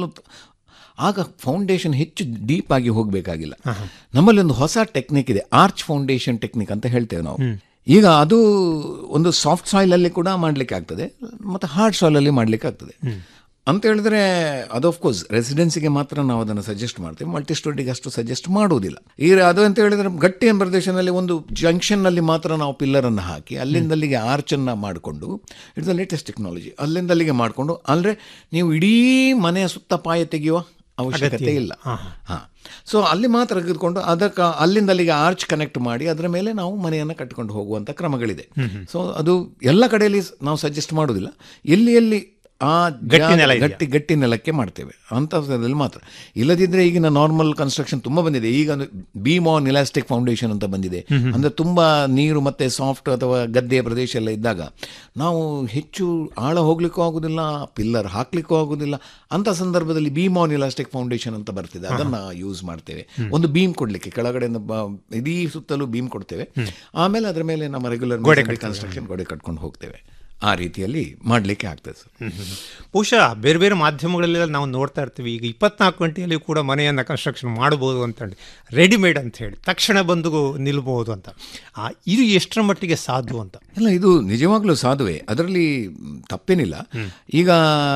ಆಗ ಫೌಂಡೇಶನ್ ಹೆಚ್ಚು ಡೀಪ್ ಆಗಿ ಹೋಗಬೇಕಾಗಿಲ್ಲ ನಮ್ಮಲ್ಲಿ ಒಂದು ಹೊಸ ಟೆಕ್ನಿಕ್ ಇದೆ ಆರ್ಚ್ ಫೌಂಡೇಶನ್ ಟೆಕ್ನಿಕ್ ಅಂತ ಹೇಳ್ತೇವೆ ನಾವು ಈಗ ಅದು ಒಂದು ಸಾಫ್ಟ್ ಸಾಯಿಲಲ್ಲಿ ಕೂಡ ಮಾಡಲಿಕ್ಕೆ ಆಗ್ತದೆ ಮತ್ತು ಹಾರ್ಡ್ ಸಾಯಿಲಲ್ಲಿ ಮಾಡಲಿಕ್ಕೆ ಆಗ್ತದೆ ಅಂತ ಹೇಳಿದ್ರೆ ಅದು ಕೋರ್ಸ್ ರೆಸಿಡೆನ್ಸಿಗೆ ಮಾತ್ರ ನಾವು ಅದನ್ನು ಸಜೆಸ್ಟ್ ಮಾಡ್ತೀವಿ ಮಲ್ಟಿ ಸ್ಟೋರಿಗೆ ಅಷ್ಟು ಸಜೆಸ್ಟ್ ಮಾಡುವುದಿಲ್ಲ ಈ ಅದು ಅಂತ ಹೇಳಿದ್ರೆ ಗಟ್ಟಿ ಪ್ರದೇಶದಲ್ಲಿ ಒಂದು ಜಂಕ್ಷನ್ನಲ್ಲಿ ಮಾತ್ರ ನಾವು ಪಿಲ್ಲರನ್ನು ಹಾಕಿ ಅಲ್ಲಿಂದ ಅಲ್ಲಿಗೆ ಆರ್ಚನ್ನು ಮಾಡಿಕೊಂಡು ಇಟ್ಸ್ ದ ಲೇಟೆಸ್ಟ್ ಟೆಕ್ನಾಲಜಿ ಅಲ್ಲಿಂದ ಅಲ್ಲಿಗೆ ಮಾಡಿಕೊಂಡು ಅಂದರೆ ನೀವು ಇಡೀ ಮನೆಯ ಸುತ್ತ ಪಾಯ ತೆಗೆಯುವ ಅವಶ್ಯಕತೆ ಇಲ್ಲ ಹಾಂ ಸೊ ಅಲ್ಲಿ ಮಾತ್ರ ತೆಗೆದುಕೊಂಡು ಅದಕ್ಕೆ ಅಲ್ಲಿಂದ ಅಲ್ಲಿಗೆ ಆರ್ಚ್ ಕನೆಕ್ಟ್ ಮಾಡಿ ಅದರ ಮೇಲೆ ನಾವು ಮನೆಯನ್ನು ಕಟ್ಟಿಕೊಂಡು ಹೋಗುವಂಥ ಕ್ರಮಗಳಿದೆ ಸೊ ಅದು ಎಲ್ಲ ಕಡೆಯಲ್ಲಿ ನಾವು ಸಜೆಸ್ಟ್ ಮಾಡೋದಿಲ್ಲ ಎಲ್ಲಿ ಎಲ್ಲಿ ಆ ಗಟ್ಟಿ ಜಾಗ- ನೆಲ ಇದೆಯಾ? ಗಟ್ಟಿ ಗಟ್ಟಿ ನೆಲಕ್ಕೆ ಮಾಡ್ತೇವೆ ಅಂಥದ್ರಲ್ಲಿ ಮಾತ್ರ ಇಲ್ಲದಿದ್ದರೆ ಈಗಿನ ನಾರ್ಮಲ್ ಕನ್ಸ್ಟ್ರಕ್ಷನ್ ತುಂಬ ಬಂದಿದೆ ಈಗ ಬೀಮ್ ಆನ್ ಇಲಾಸ್ಟಿಕ್ ಫೌಂಡೇಶನ್ ಅಂತ ಬಂದಿದೆ ಅಂದರೆ ತುಂಬ ನೀರು ಮತ್ತು ಸಾಫ್ಟ್ ಅಥವಾ ಗದ್ದೆಯ ಪ್ರದೇಶ ಎಲ್ಲ ಇದ್ದಾಗ ನಾವು ಹೆಚ್ಚು ಆಳ ಹೋಗ್ಲಿಕ್ಕೂ ಆಗೋದಿಲ್ಲ ಪಿಲ್ಲರ್ ಹಾಕ್ಲಿಕ್ಕೂ ಆಗೋದಿಲ್ಲ ಅಂಥ ಸಂದರ್ಭದಲ್ಲಿ ಬೀಮ್ ಆನ್ ಇಲಾಸ್ಟಿಕ್ ಫೌಂಡೇಶನ್ ಅಂತ ಬರ್ತಿದೆ ಅದನ್ನು ಯೂಸ್ ಮಾಡ್ತೇವೆ ಒಂದು ಬೀಮ್ ಕೊಡಲಿಕ್ಕೆ ಕೆಳಗಡೆಯಿಂದ ಬ- ಇಡೀ ಸುತ್ತಲೂ ಬೀಮ್ ಕೊಡ್ತೇವೆ ಆಮೇಲೆ ಅದರ ಮೇಲೆ ನಮ್ಮ ರೆಗ್ಯುಲರ್ ಕನ್ಸ್ಟ್ರಕ್ಷನ್ ಗೋಡೆ ಕಟ್ಕೊಂಡು ಹೋಗ್ತೇವೆ ಆ ರೀತಿಯಲ್ಲಿ ಮಾಡಲಿಕ್ಕೆ ಆಗ್ತದೆ ಸರ್ ಬಹುಶಃ ಬೇರೆ ಬೇರೆ ಮಾಧ್ಯಮಗಳಲ್ಲೆಲ್ಲ ನಾವು ನೋಡ್ತಾ ಇರ್ತೀವಿ ಈಗ ಇಪ್ಪತ್ನಾಲ್ಕು ಗಂಟೆಯಲ್ಲಿ ಕೂಡ ಮನೆಯನ್ನು ಕನ್ಸ್ಟ್ರಕ್ಷನ್ ಮಾಡ್ಬೋದು ಅಂತೇಳಿ ರೆಡಿಮೇಡ್ ಅಂತ ಹೇಳಿ ತಕ್ಷಣ ಬಂದು ನಿಲ್ಬೋದು ಅಂತ ಆ, ಇದು ಎಷ್ಟರ ಮಟ್ಟಿಗೆ ಸಾಧು ಅಂತ ಇಲ್ಲ ಇದು ನಿಜವಾಗ್ಲೂ ಸಾಧುವೆ ಅದರಲ್ಲಿ ತಪ್ಪೇನಿಲ್ಲ ಈಗ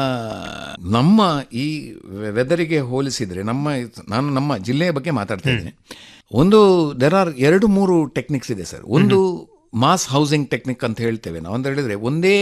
ನಮ್ಮ ಈ ವೆದರಿಗೆ ಹೋಲಿಸಿದರೆ ನಮ್ಮ ನಾನು ನಮ್ಮ ಜಿಲ್ಲೆಯ ಬಗ್ಗೆ ಮಾತಾಡ್ತಾ ಇದ್ದೇನೆ ಒಂದು ದೆರ್ ಆರ್ ಎರಡು ಮೂರು ಟೆಕ್ನಿಕ್ಸ್ ಇದೆ ಸರ್ ಒಂದು ಮಾಸ್ ಹೌಸಿಂಗ್ ಟೆಕ್ನಿಕ್ ಅಂತ ಹೇಳ್ತೇವೆ ನಾವು ಅಂತ ಹೇಳಿದ್ರೆ ಒಂದೇ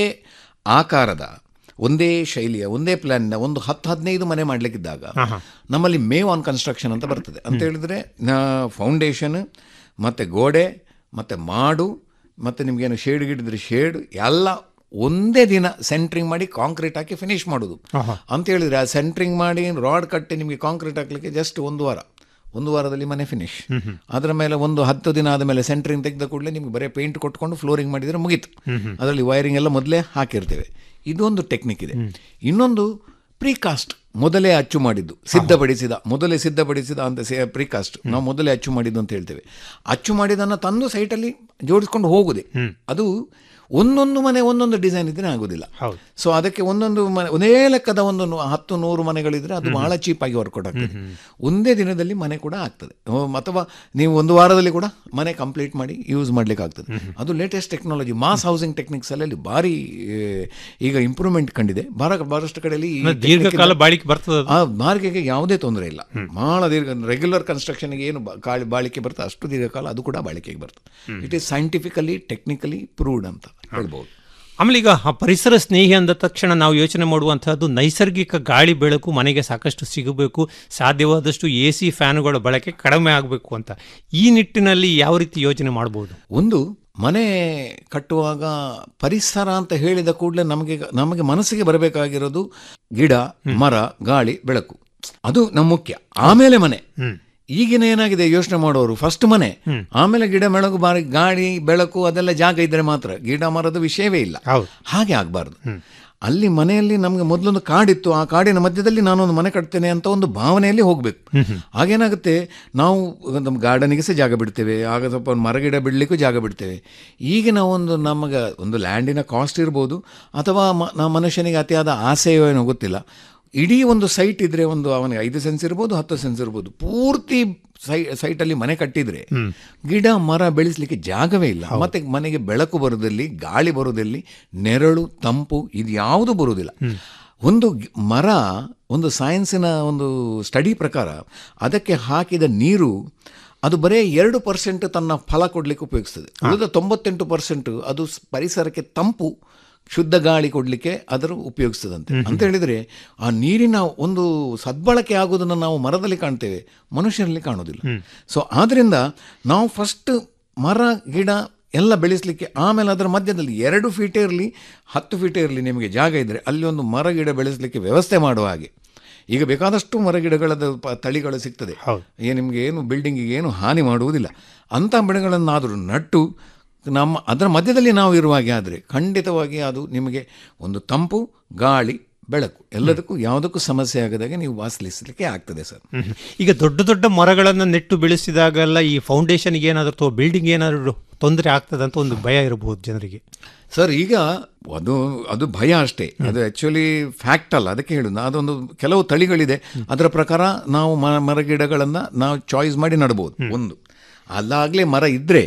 ಆಕಾರದ ಒಂದೇ ಶೈಲಿಯ ಒಂದೇ ಪ್ಲಾನ್ನ ಒಂದು ಹತ್ತು ಹದಿನೈದು ಮನೆ ಮಾಡಲಿಕ್ಕಿದ್ದಾಗ ನಮ್ಮಲ್ಲಿ ಮೇವ್ ಆನ್ ಕನ್ಸ್ಟ್ರಕ್ಷನ್ ಅಂತ ಬರ್ತದೆ ಅಂತ ಹೇಳಿದ್ರೆ ಫೌಂಡೇಶನ್ ಮತ್ತು ಗೋಡೆ ಮತ್ತು ಮಾಡು ಮತ್ತು ನಿಮಗೇನು ಶೇಡ್ ಗಿಡಿದ್ರೆ ಶೇಡ್ ಎಲ್ಲ ಒಂದೇ ದಿನ ಸೆಂಟ್ರಿಂಗ್ ಮಾಡಿ ಕಾಂಕ್ರೀಟ್ ಹಾಕಿ ಫಿನಿಶ್ ಮಾಡೋದು ಅಂತ ಹೇಳಿದ್ರೆ ಆ ಸೆಂಟ್ರಿಂಗ್ ಮಾಡಿ ರಾಡ್ ಕಟ್ಟಿ ನಿಮಗೆ ಕಾಂಕ್ರೀಟ್ ಹಾಕ್ಲಿಕ್ಕೆ ಜಸ್ಟ್ ಒಂದು ವಾರ ಒಂದು ವಾರದಲ್ಲಿ ಮನೆ ಫಿನಿಶ್ ಅದರ ಮೇಲೆ ಒಂದು ಹತ್ತು ದಿನ ಆದ ಮೇಲೆ ಸೆಂಟ್ರಿಂಗ್ ತೆಗೆದ ಕೂಡಲೇ ನಿಮ್ಗೆ ಬರೀ ಪೇಂಟ್ ಕೊಟ್ಕೊಂಡು ಫ್ಲೋರಿಂಗ್ ಮಾಡಿದರೆ ಮುಗೀತು ಅದರಲ್ಲಿ ವೈರಿಂಗ್ ಎಲ್ಲ ಮೊದಲೇ ಹಾಕಿರ್ತೇವೆ ಇದೊಂದು ಟೆಕ್ನಿಕ್ ಇದೆ ಇನ್ನೊಂದು ಪ್ರೀಕಾಸ್ಟ್ ಮೊದಲೇ ಅಚ್ಚು ಮಾಡಿದ್ದು ಸಿದ್ಧಪಡಿಸಿದ ಮೊದಲೇ ಸಿದ್ಧಪಡಿಸಿದ ಅಂತ ಸೇ ಪ್ರೀಕಾಸ್ಟ್ ನಾವು ಮೊದಲೇ ಅಚ್ಚು ಮಾಡಿದ್ದು ಅಂತ ಹೇಳ್ತೇವೆ ಅಚ್ಚು ಮಾಡಿದ್ದನ್ನು ತಂದು ಸೈಟಲ್ಲಿ ಜೋಡಿಸ್ಕೊಂಡು ಹೋಗುದೆ ಅದು ಒಂದೊಂದು ಮನೆ ಒಂದೊಂದು ಡಿಸೈನ್ ಇದ್ರೆ ಆಗೋದಿಲ್ಲ ಹೌದು. ಸೊ ಅದಕ್ಕೆ ಒಂದೊಂದು ಮನೆ ಒಂದೇ ಲೆಕ್ಕದ ಒಂದು ನು- ಹತ್ತು ನೂರು ಮನೆಗಳಿದ್ರೆ ಅದು ಬಹಳ ಚೀಪಾಗಿ ವರ್ಕೌಟ್ ಆಗ್ತದೆ ಒಂದೇ ದಿನದಲ್ಲಿ ಮನೆ ಕೂಡ ಆಗ್ತದೆ ಹ್ಮ್, ಅಥವಾ ನೀವು ಒಂದು ವಾರದಲ್ಲಿ ಕೂಡ ಮನೆ ಕಂಪ್ಲೀಟ್ ಮಾಡಿ ಯೂಸ್ ಮಾಡ್ಲಿಕ್ಕೆ ಆಗ್ತದೆ ಅದು latest technology mass housing techniques ಅಲ್ಲಿ ಭಾರಿ ಏ, ಈಗ ಇಂಪ್ರೂವ್ಮೆಂಟ್ ಕಂಡಿದೆ ಭಾರ ಬಹಳಷ್ಟು ಕಡೆಯಲ್ಲಿ ಈ ಅಂದ್ರೆ ದೀರ್ಘಕಾಲ technique ಇಂದ- ಬಾಳಿಕೆ ಬರ್ತದೆ ಅದು. ಆ ಬಾಳಿಕೆಗೆ ಯಾವುದೇ ತೊಂದರೆ ಇಲ್ಲ ಬಹಳ ದೀರ್ಘ ರೆಗ್ಯುಲರ್ ಕನ್ಸ್ಟ್ರಕ್ಷನ್ಗೆ ಏನು ಬಾ- ಕಾಳಿ ಬಾಳಿಕೆ ಬರ್ತದೆ ಅಷ್ಟು ದೀರ್ಘಕಾಲ ಅದು ಕೂಡ ಬಾಳಿಕೆಗೆ ಬರ್ತದೆ it is scientifically technically proved ಅಂತ ಹೇಳ್ಬೋದು ಆಮೇಲೆ ಈಗ ಆ ಪರಿಸರ ಸ್ನೇಹಿ ಅಂದ ತಕ್ಷಣ ನಾವು ಯೋಚನೆ ಮಾಡುವಂತಹದ್ದು ನೈಸರ್ಗಿಕ ಗಾಳಿ ಬೆಳಕು ಮನೆಗೆ ಸಾಕಷ್ಟು ಸಿಗಬೇಕು ಸಾಧ್ಯವಾದಷ್ಟು ಎ ಸಿ ಫ್ಯಾನುಗಳ ಬಳಕೆ ಕಡಿಮೆ ಆಗಬೇಕು ಅಂತ ಈ ನಿಟ್ಟಿನಲ್ಲಿ ಯಾವ ರೀತಿ ಯೋಚನೆ ಮಾಡಬಹುದು ಒಂದು ಮನೆ ಕಟ್ಟುವಾಗ ಪರಿಸರ ಅಂತ ಹೇಳಿದ ಕೂಡಲೇ ನಮಗೆ ನಮಗೆ ಮನಸ್ಸಿಗೆ ಬರಬೇಕಾಗಿರೋದು ಗಿಡ ಮರ ಗಾಳಿ ಬೆಳಕು ಅದು ನಮ್ಮ ಮುಖ್ಯ ಆಮೇಲೆ ಮನೆ ಈಗಿನ ಏನಾಗಿದೆ ಯೋಚನೆ ಮಾಡೋರು ಫಸ್ಟ್ ಮನೆ ಆಮೇಲೆ ಗಿಡ ಬೆಳಕು ಬಾರಿ ಗಾಳಿ ಬೆಳಕು ಅದೆಲ್ಲ ಜಾಗ ಇದ್ರೆ ಮಾತ್ರ ಗಿಡ ಮರದ ವಿಷಯವೇ ಇಲ್ಲ ಹೌದು. ಹಾಗೆ ಆಗಬಾರ್ದು ಅಲ್ಲಿ ಮನೆಯಲ್ಲಿ ನಮಗೆ ಮೊದಲೊಂದು ಕಾಡಿತ್ತು ಆ ಕಾಡಿನ ಮಧ್ಯದಲ್ಲಿ ನಾನೊಂದು ಮನೆ ಕಟ್ತೇನೆ ಅಂತ ಒಂದು ಭಾವನೆಯಲ್ಲಿ ಹೋಗಬೇಕು ಆಗೇನಾಗುತ್ತೆ ನಾವು ನಮ್ಮ ಗಾರ್ಡನಿಗೆ ಸಹ ಜಾಗ ಬಿಡ್ತೇವೆ ಆಗ ಸ್ವಲ್ಪ ಒಂದು ಮರಗಿಡ ಬಿಡಲಿಕ್ಕೂ ಜಾಗ ಬಿಡ್ತೇವೆ ಈಗಿನ ಒಂದು ನಮಗೆ ಒಂದು ಲ್ಯಾಂಡಿನ ಕಾಸ್ಟ್ ಇರ್ಬೋದು ಅಥವಾ ಮ- ನಮ್ಮ ಮನುಷ್ಯನಿಗೆ ಅತಿಯಾದ ಆಸೆಯೋ ಏನೋ ಗೊತ್ತಿಲ್ಲ ಇಡೀ ಒಂದು ಸೈಟ್ ಇದ್ರೆ ಒಂದು ಅವನಿಗೆ ಐದು ಸೆನ್ಸ್ ಇರ್ಬೋದು ಹತ್ತು ಸೆನ್ಸ್ ಇರ್ಬೋದು ಪೂರ್ತಿ ಸೈ ಸೈಟಲ್ಲಿ ಮನೆ ಕಟ್ಟಿದ್ರೆ ಗಿಡ ಮರ ಬೆಳೆಸಲಿಕ್ಕೆ ಜಾಗವೇ ಇಲ್ಲ ಮತ್ತೆ ಮನೆಗೆ ಬೆಳಕು ಬರೋದಲ್ಲಿ ಗಾಳಿ ಬರೋದಲ್ಲಿ ನೆರಳು ತಂಪು ಇದು ಯಾವುದು ಬರುವುದಿಲ್ಲ ಒಂದು ಗಿ- ಮರ ಒಂದು ಸೈನ್ಸಿನ ಒಂದು ಸ್ಟಡಿ ಪ್ರಕಾರ ಅದಕ್ಕೆ ಹಾಕಿದ ನೀರು ಅದು ಬರೇ ಎರಡು ಪರ್ಸೆಂಟ್ ತನ್ನ ಫಲ ಕೊಡಲಿಕ್ಕೆ ಉಪಯೋಗಿಸ್ತದೆ ಉಳಿದ ತೊಂಬತ್ತೆಂಟು ಪರ್ಸೆಂಟ್ ಅದು ಸ್- ಪರಿಸರಕ್ಕೆ ತಂಪು ಶುದ್ಧ ಗಾಳಿ ಕೊಡಲಿಕ್ಕೆ ಅದರ ಉಪಯೋಗಿಸ್ತದಂತೆ ಅಂತ ಹೇಳಿದರೆ ಆ ನೀರಿನ ಒಂದು ಸದ್ಬಳಕೆ ಆಗೋದನ್ನು ನಾವು ಮರದಲ್ಲಿ ಕಾಣ್ತೇವೆ ಮನುಷ್ಯರಲ್ಲಿ ಕಾಣೋದಿಲ್ಲ ಸೊ ಆದ್ದರಿಂದ ನಾವು ಫಸ್ಟ್ ಮರ ಗಿಡ ಎಲ್ಲ ಬೆಳೆಸಲಿಕ್ಕೆ ಆಮೇಲೆ ಅದರ ಮಧ್ಯದಲ್ಲಿ ಎರಡು ಫೀಟೇ ಇರಲಿ ಹತ್ತು ಫೀಟೇ ಇರಲಿ ನಿಮಗೆ ಜಾಗ ಇದ್ದರೆ ಅಲ್ಲಿ ಒಂದು ಮರ ಗಿಡ ಬೆಳೆಸಲಿಕ್ಕೆ ವ್ಯವಸ್ಥೆ ಮಾಡುವ ಹಾಗೆ ಈಗ ಬೇಕಾದಷ್ಟು ಮರಗಿಡಗಳದ ಪ- ತಳಿಗಳು ಸಿಗ್ತದೆ ಹೌದು. ಏ ನಿಮಗೆ ಏನು ಬಿಲ್ಡಿಂಗಿಗೆ ಏನು ಹಾನಿ ಮಾಡುವುದಿಲ್ಲ ಅಂಥ ಬೆಳೆಗಳನ್ನಾದರೂ ನಟ್ಟು ನಮ್ಮ ಅದರ ಮಧ್ಯದಲ್ಲಿ ನಾವು ಇರುವಾಗೆ ಆದರೆ ಖಂಡಿತವಾಗಿ ಅದು ನಿಮಗೆ ಒಂದು ತಂಪು ಗಾಳಿ ಬೆಳಕು ಎಲ್ಲದಕ್ಕೂ ಯಾವುದಕ್ಕೂ ಸಮಸ್ಯೆ ಆಗದಾಗೆ ನೀವು ವಾಸಿಸಲಿಕ್ಕೆ ಆಗ್ತದೆ ಸರ್ ಹ್ಮ್. ಈಗ ದೊಡ್ಡ ದೊಡ್ಡ ಮರಗಳನ್ನು ನೆಟ್ಟು ಬೆಳೆಸಿದಾಗೆಲ್ಲ ಈ ಫೌಂಡೇಶನ್ಗೆ ಏನಾದರೂ ಅಥವಾ ಬಿಲ್ಡಿಂಗ್ ಏನಾದರೂ ತೊಂದರೆ ಆಗ್ತದೆ ಅಂತ ಒಂದು ಭಯ ಇರಬಹುದು ಜನರಿಗೆ ಸರ್ ಈಗ ಅದು ಅದು ಭಯ ಅಷ್ಟೇ ಅದು ಆ್ಯಕ್ಚುಲಿ ಫ್ಯಾಕ್ಟ್ ಅಲ್ಲ ಅದಕ್ಕೆ ಹೇಳುದು ಅದೊಂದು ಕೆಲವು ತಳಿಗಳಿದೆ ಅದರ ಪ್ರಕಾರ ನಾವು ಮ ಮರಗಿಡಗಳನ್ನು ನಾವು ಚಾಯ್ಸ್ ಮಾಡಿ ನಡ್ಬೋದು ಒಂದು ಅಲ್ಲಾಗಲೇ ಮರ ಇದ್ದರೆ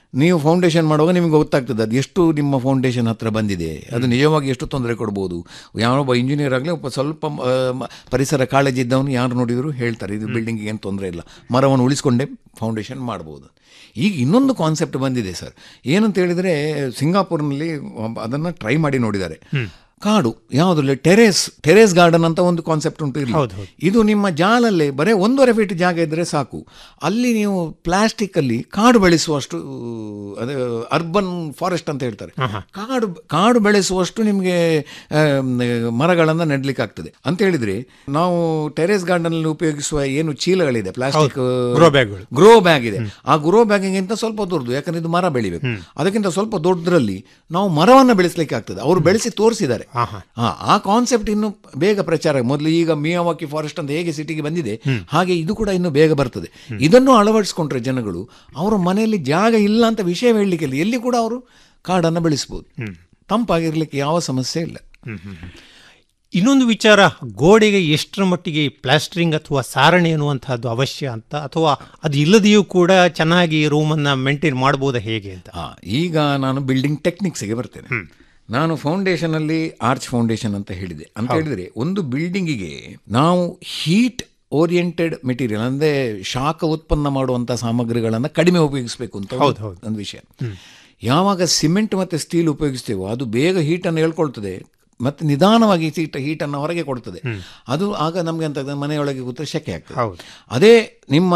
ನೀವು ಫೌಂಡೇಶನ್ ಮಾಡುವಾಗ ನಿಮಗೆ ಗೊತ್ತಾಗ್ತದೆ ಅದು ಎಷ್ಟು ನಿಮ್ಮ ಫೌಂಡೇಶನ್ ಹತ್ರ ಬಂದಿದೆ ಅದು ನಿಜವಾಗಿ ಎಷ್ಟು ತೊಂದರೆ ಕೊಡ್ಬೋದು ಯಾವೊಬ್ಬ ಇಂಜಿನಿಯರ್ ಆಗಲಿ ಒಬ್ಬ ಸ್ವಲ್ಪ ಆ, ಮ- ಪರಿಸರ ಕಾಳಜಿ ಇದ್ದವನು ಯಾರು ನೋಡಿದ್ರು ಹೇಳ್ತಾರೆ ಇದು ಬಿಲ್ಡಿಂಗಿಗೆ ಏನು ತೊಂದರೆ ಇಲ್ಲ ಮರವನ್ನು ಉಳಿಸ್ಕೊಂಡೇ ಫೌಂಡೇಶನ್ ಮಾಡ್ಬೋದು ಈಗ ಇನ್ನೊಂದು ಕಾನ್ಸೆಪ್ಟ್ ಬಂದಿದೆ ಸರ್ ಏನಂತ ಹೇಳಿದರೆ ಸಿಂಗಾಪುರ್ನಲ್ಲಿ ಅದನ್ನು ಟ್ರೈ ಮಾಡಿ ನೋಡಿದ್ದಾರೆ ಕಾಡು ಯಾವುದ್ರಲ್ಲಿ ಟೆರೇಸ್ ಟೆರೇಸ್ ಗಾರ್ಡನ್ ಅಂತ ಒಂದು ಕಾನ್ಸೆಪ್ಟ್ ಉಂಟು ಇಲ್ಲಿ ಹೌದು, ಹೌದು. ಇದು ನಿಮ್ಮ ಜಾಲಲ್ಲಿ ಬರೀ ಒಂದೂವರೆ ಫೀಟ್ ಜಾಗ ಇದ್ದರೆ ಸಾಕು ಅಲ್ಲಿ ನೀವು ಪ್ಲಾಸ್ಟಿಕ್ಕಲ್ಲಿ ಕಾಡು ಬೆಳೆಸುವಷ್ಟು ಅದೇ ಅರ್ಬನ್ ಫಾರೆಸ್ಟ್ ಅಂತ ಹೇಳ್ತಾರೆ ಕಾಡು ಕಾಡು ಬೆಳೆಸುವಷ್ಟು ನಿಮಗೆ ಮರಗಳನ್ನು ನೆಡ್ಲಿಕ್ಕೆ ಆಗ್ತದೆ ಅಂತ ಹೇಳಿದ್ರೆ ನಾವು ಟೆರೇಸ್ ಗಾರ್ಡನ್ ಉಪಯೋಗಿಸುವ ಏನು ಚೀಲಗಳಿದೆ ಪ್ಲಾಸ್ಟಿಕ್ grow bagಗಳು. ಗ್ರೋ ಬ್ಯಾಗ್ ಇದೆ ಆ ಗ್ರೋ ಬ್ಯಾಗಿಗಿಂತ ಸ್ವಲ್ಪ ದೊಡ್ಡದು ಯಾಕಂದ್ರೆ ಇದು ಮರ ಬೆಳಿಬೇಕು ಅದಕ್ಕಿಂತ ಸ್ವಲ್ಪ ದೊಡ್ಡದ್ರಲ್ಲಿ ನಾವು ಮರವನ್ನು ಬೆಳೆಸಲಿಕ್ಕೆ ಆಗ್ತದೆ ಅವರು ಬೆಳೆಸಿ ತೋರಿಸಿದ್ದಾರೆ ಹಾ, ಆ ಕಾನ್ಸೆಪ್ಟ್ ಇನ್ನು ಬೇಗ ಪ್ರಚಾರ ಮೊದಲು ಈಗ ಮಿಯಾವಾಕಿ ಫಾರೆಸ್ಟ್ ಅಂತ ಹೇಗೆ ಸಿಟಿಗೆ ಬಂದಿದೆ ಹಾಗೆ ಇದು ಕೂಡ ಇನ್ನು ಬೇಗ ಬರ್ತದೆ ಇದನ್ನು ಅಳವಡಿಸ್ಕೊಂಡ್ರೆ ಜನಗಳು ಅವರ ಮನೆಯಲ್ಲಿ ಜಾಗ ಇಲ್ಲ ಅಂತ ವಿಷಯ ಹೇಳಲಿಕ್ಕೆ ಇಲ್ಲ ಎಲ್ಲಿ ಕೂಡ ಅವರು ಕಾಡನ್ನು ಬೆಳೆಸ್ಬೋದು ತಂಪಾಗಿರ್ಲಿಕ್ಕೆ ಯಾವ ಸಮಸ್ಯೆ ಇಲ್ಲ ಇನ್ನೊಂದು ವಿಚಾರ ಗೋಡೆಗೆ ಎಷ್ಟರ ಮಟ್ಟಿಗೆ ಪ್ಲಾಸ್ಟರಿಂಗ್ ಅಥವಾ ಸಾರಣೆ ಅನ್ನುವಂಥದ್ದು ಅವಶ್ಯ ಅಂತ ಅಥವಾ ಅದು ಇಲ್ಲದೆಯೂ ಕೂಡ ಚೆನ್ನಾಗಿ ರೂಮನ್ನು ಮೇಂಟೈನ್ ಮಾಡ್ಬೋದಾ ಹೇಗೆ ಅಂತ ಆ, ಈಗ ನಾನು ಬಿಲ್ಡಿಂಗ್ ಟೆಕ್ನಿಕ್ಸ್ಗೆ ಬರ್ತೇನೆ ನಾನು ಫೌಂಡೇಶನ್ ಅಲ್ಲಿ ಆರ್ಚ್ ಫೌಂಡೇಶನ್ ಅಂತ ಹೇಳಿದೆ ಅಂತ ಹೇಳಿದ್ರೆ ಒಂದು ಬಿಲ್ಡಿಂಗಿಗೆ ನಾವು ಹೀಟ್ ಓರಿಯೆಂಟೆಡ್ ಮೆಟೀರಿಯಲ್ ಅಂದ್ರೆ ಶಾಖ ಉತ್ಪನ್ನ ಮಾಡುವಂಥ ಸಾಮಗ್ರಿಗಳನ್ನು ಕಡಿಮೆ ಉಪಯೋಗಿಸಬೇಕು ಅಂತ ಒಂದು- ಹೌದು, ಹೌದು. ಒಂದು ವಿಷಯ ಯಾವಾಗ ಸಿಮೆಂಟ್ ಮತ್ತು ಸ್ಟೀಲ್ ಉಪಯೋಗಿಸ್ತೇವೋ ಅದು ಬೇಗ ಹೀಟನ್ನು ಹೇಳ್ಕೊಳ್ತದೆ ಮತ್ತು ನಿಧಾನವಾಗಿ ಹೀಟ್ ಹೀಟನ್ನು ಹೊರಗೆ ಕೊಡ್ತದೆ ಅದು ಆಗ ನಮಗೆ ಅಂತ ಮನೆಯೊಳಗೆ ಕೂತ್ರೆ ಶೆಕೆ ಆಗ್ತದೆ ಹೌದು. ಅದೇ ನಿಮ್ಮ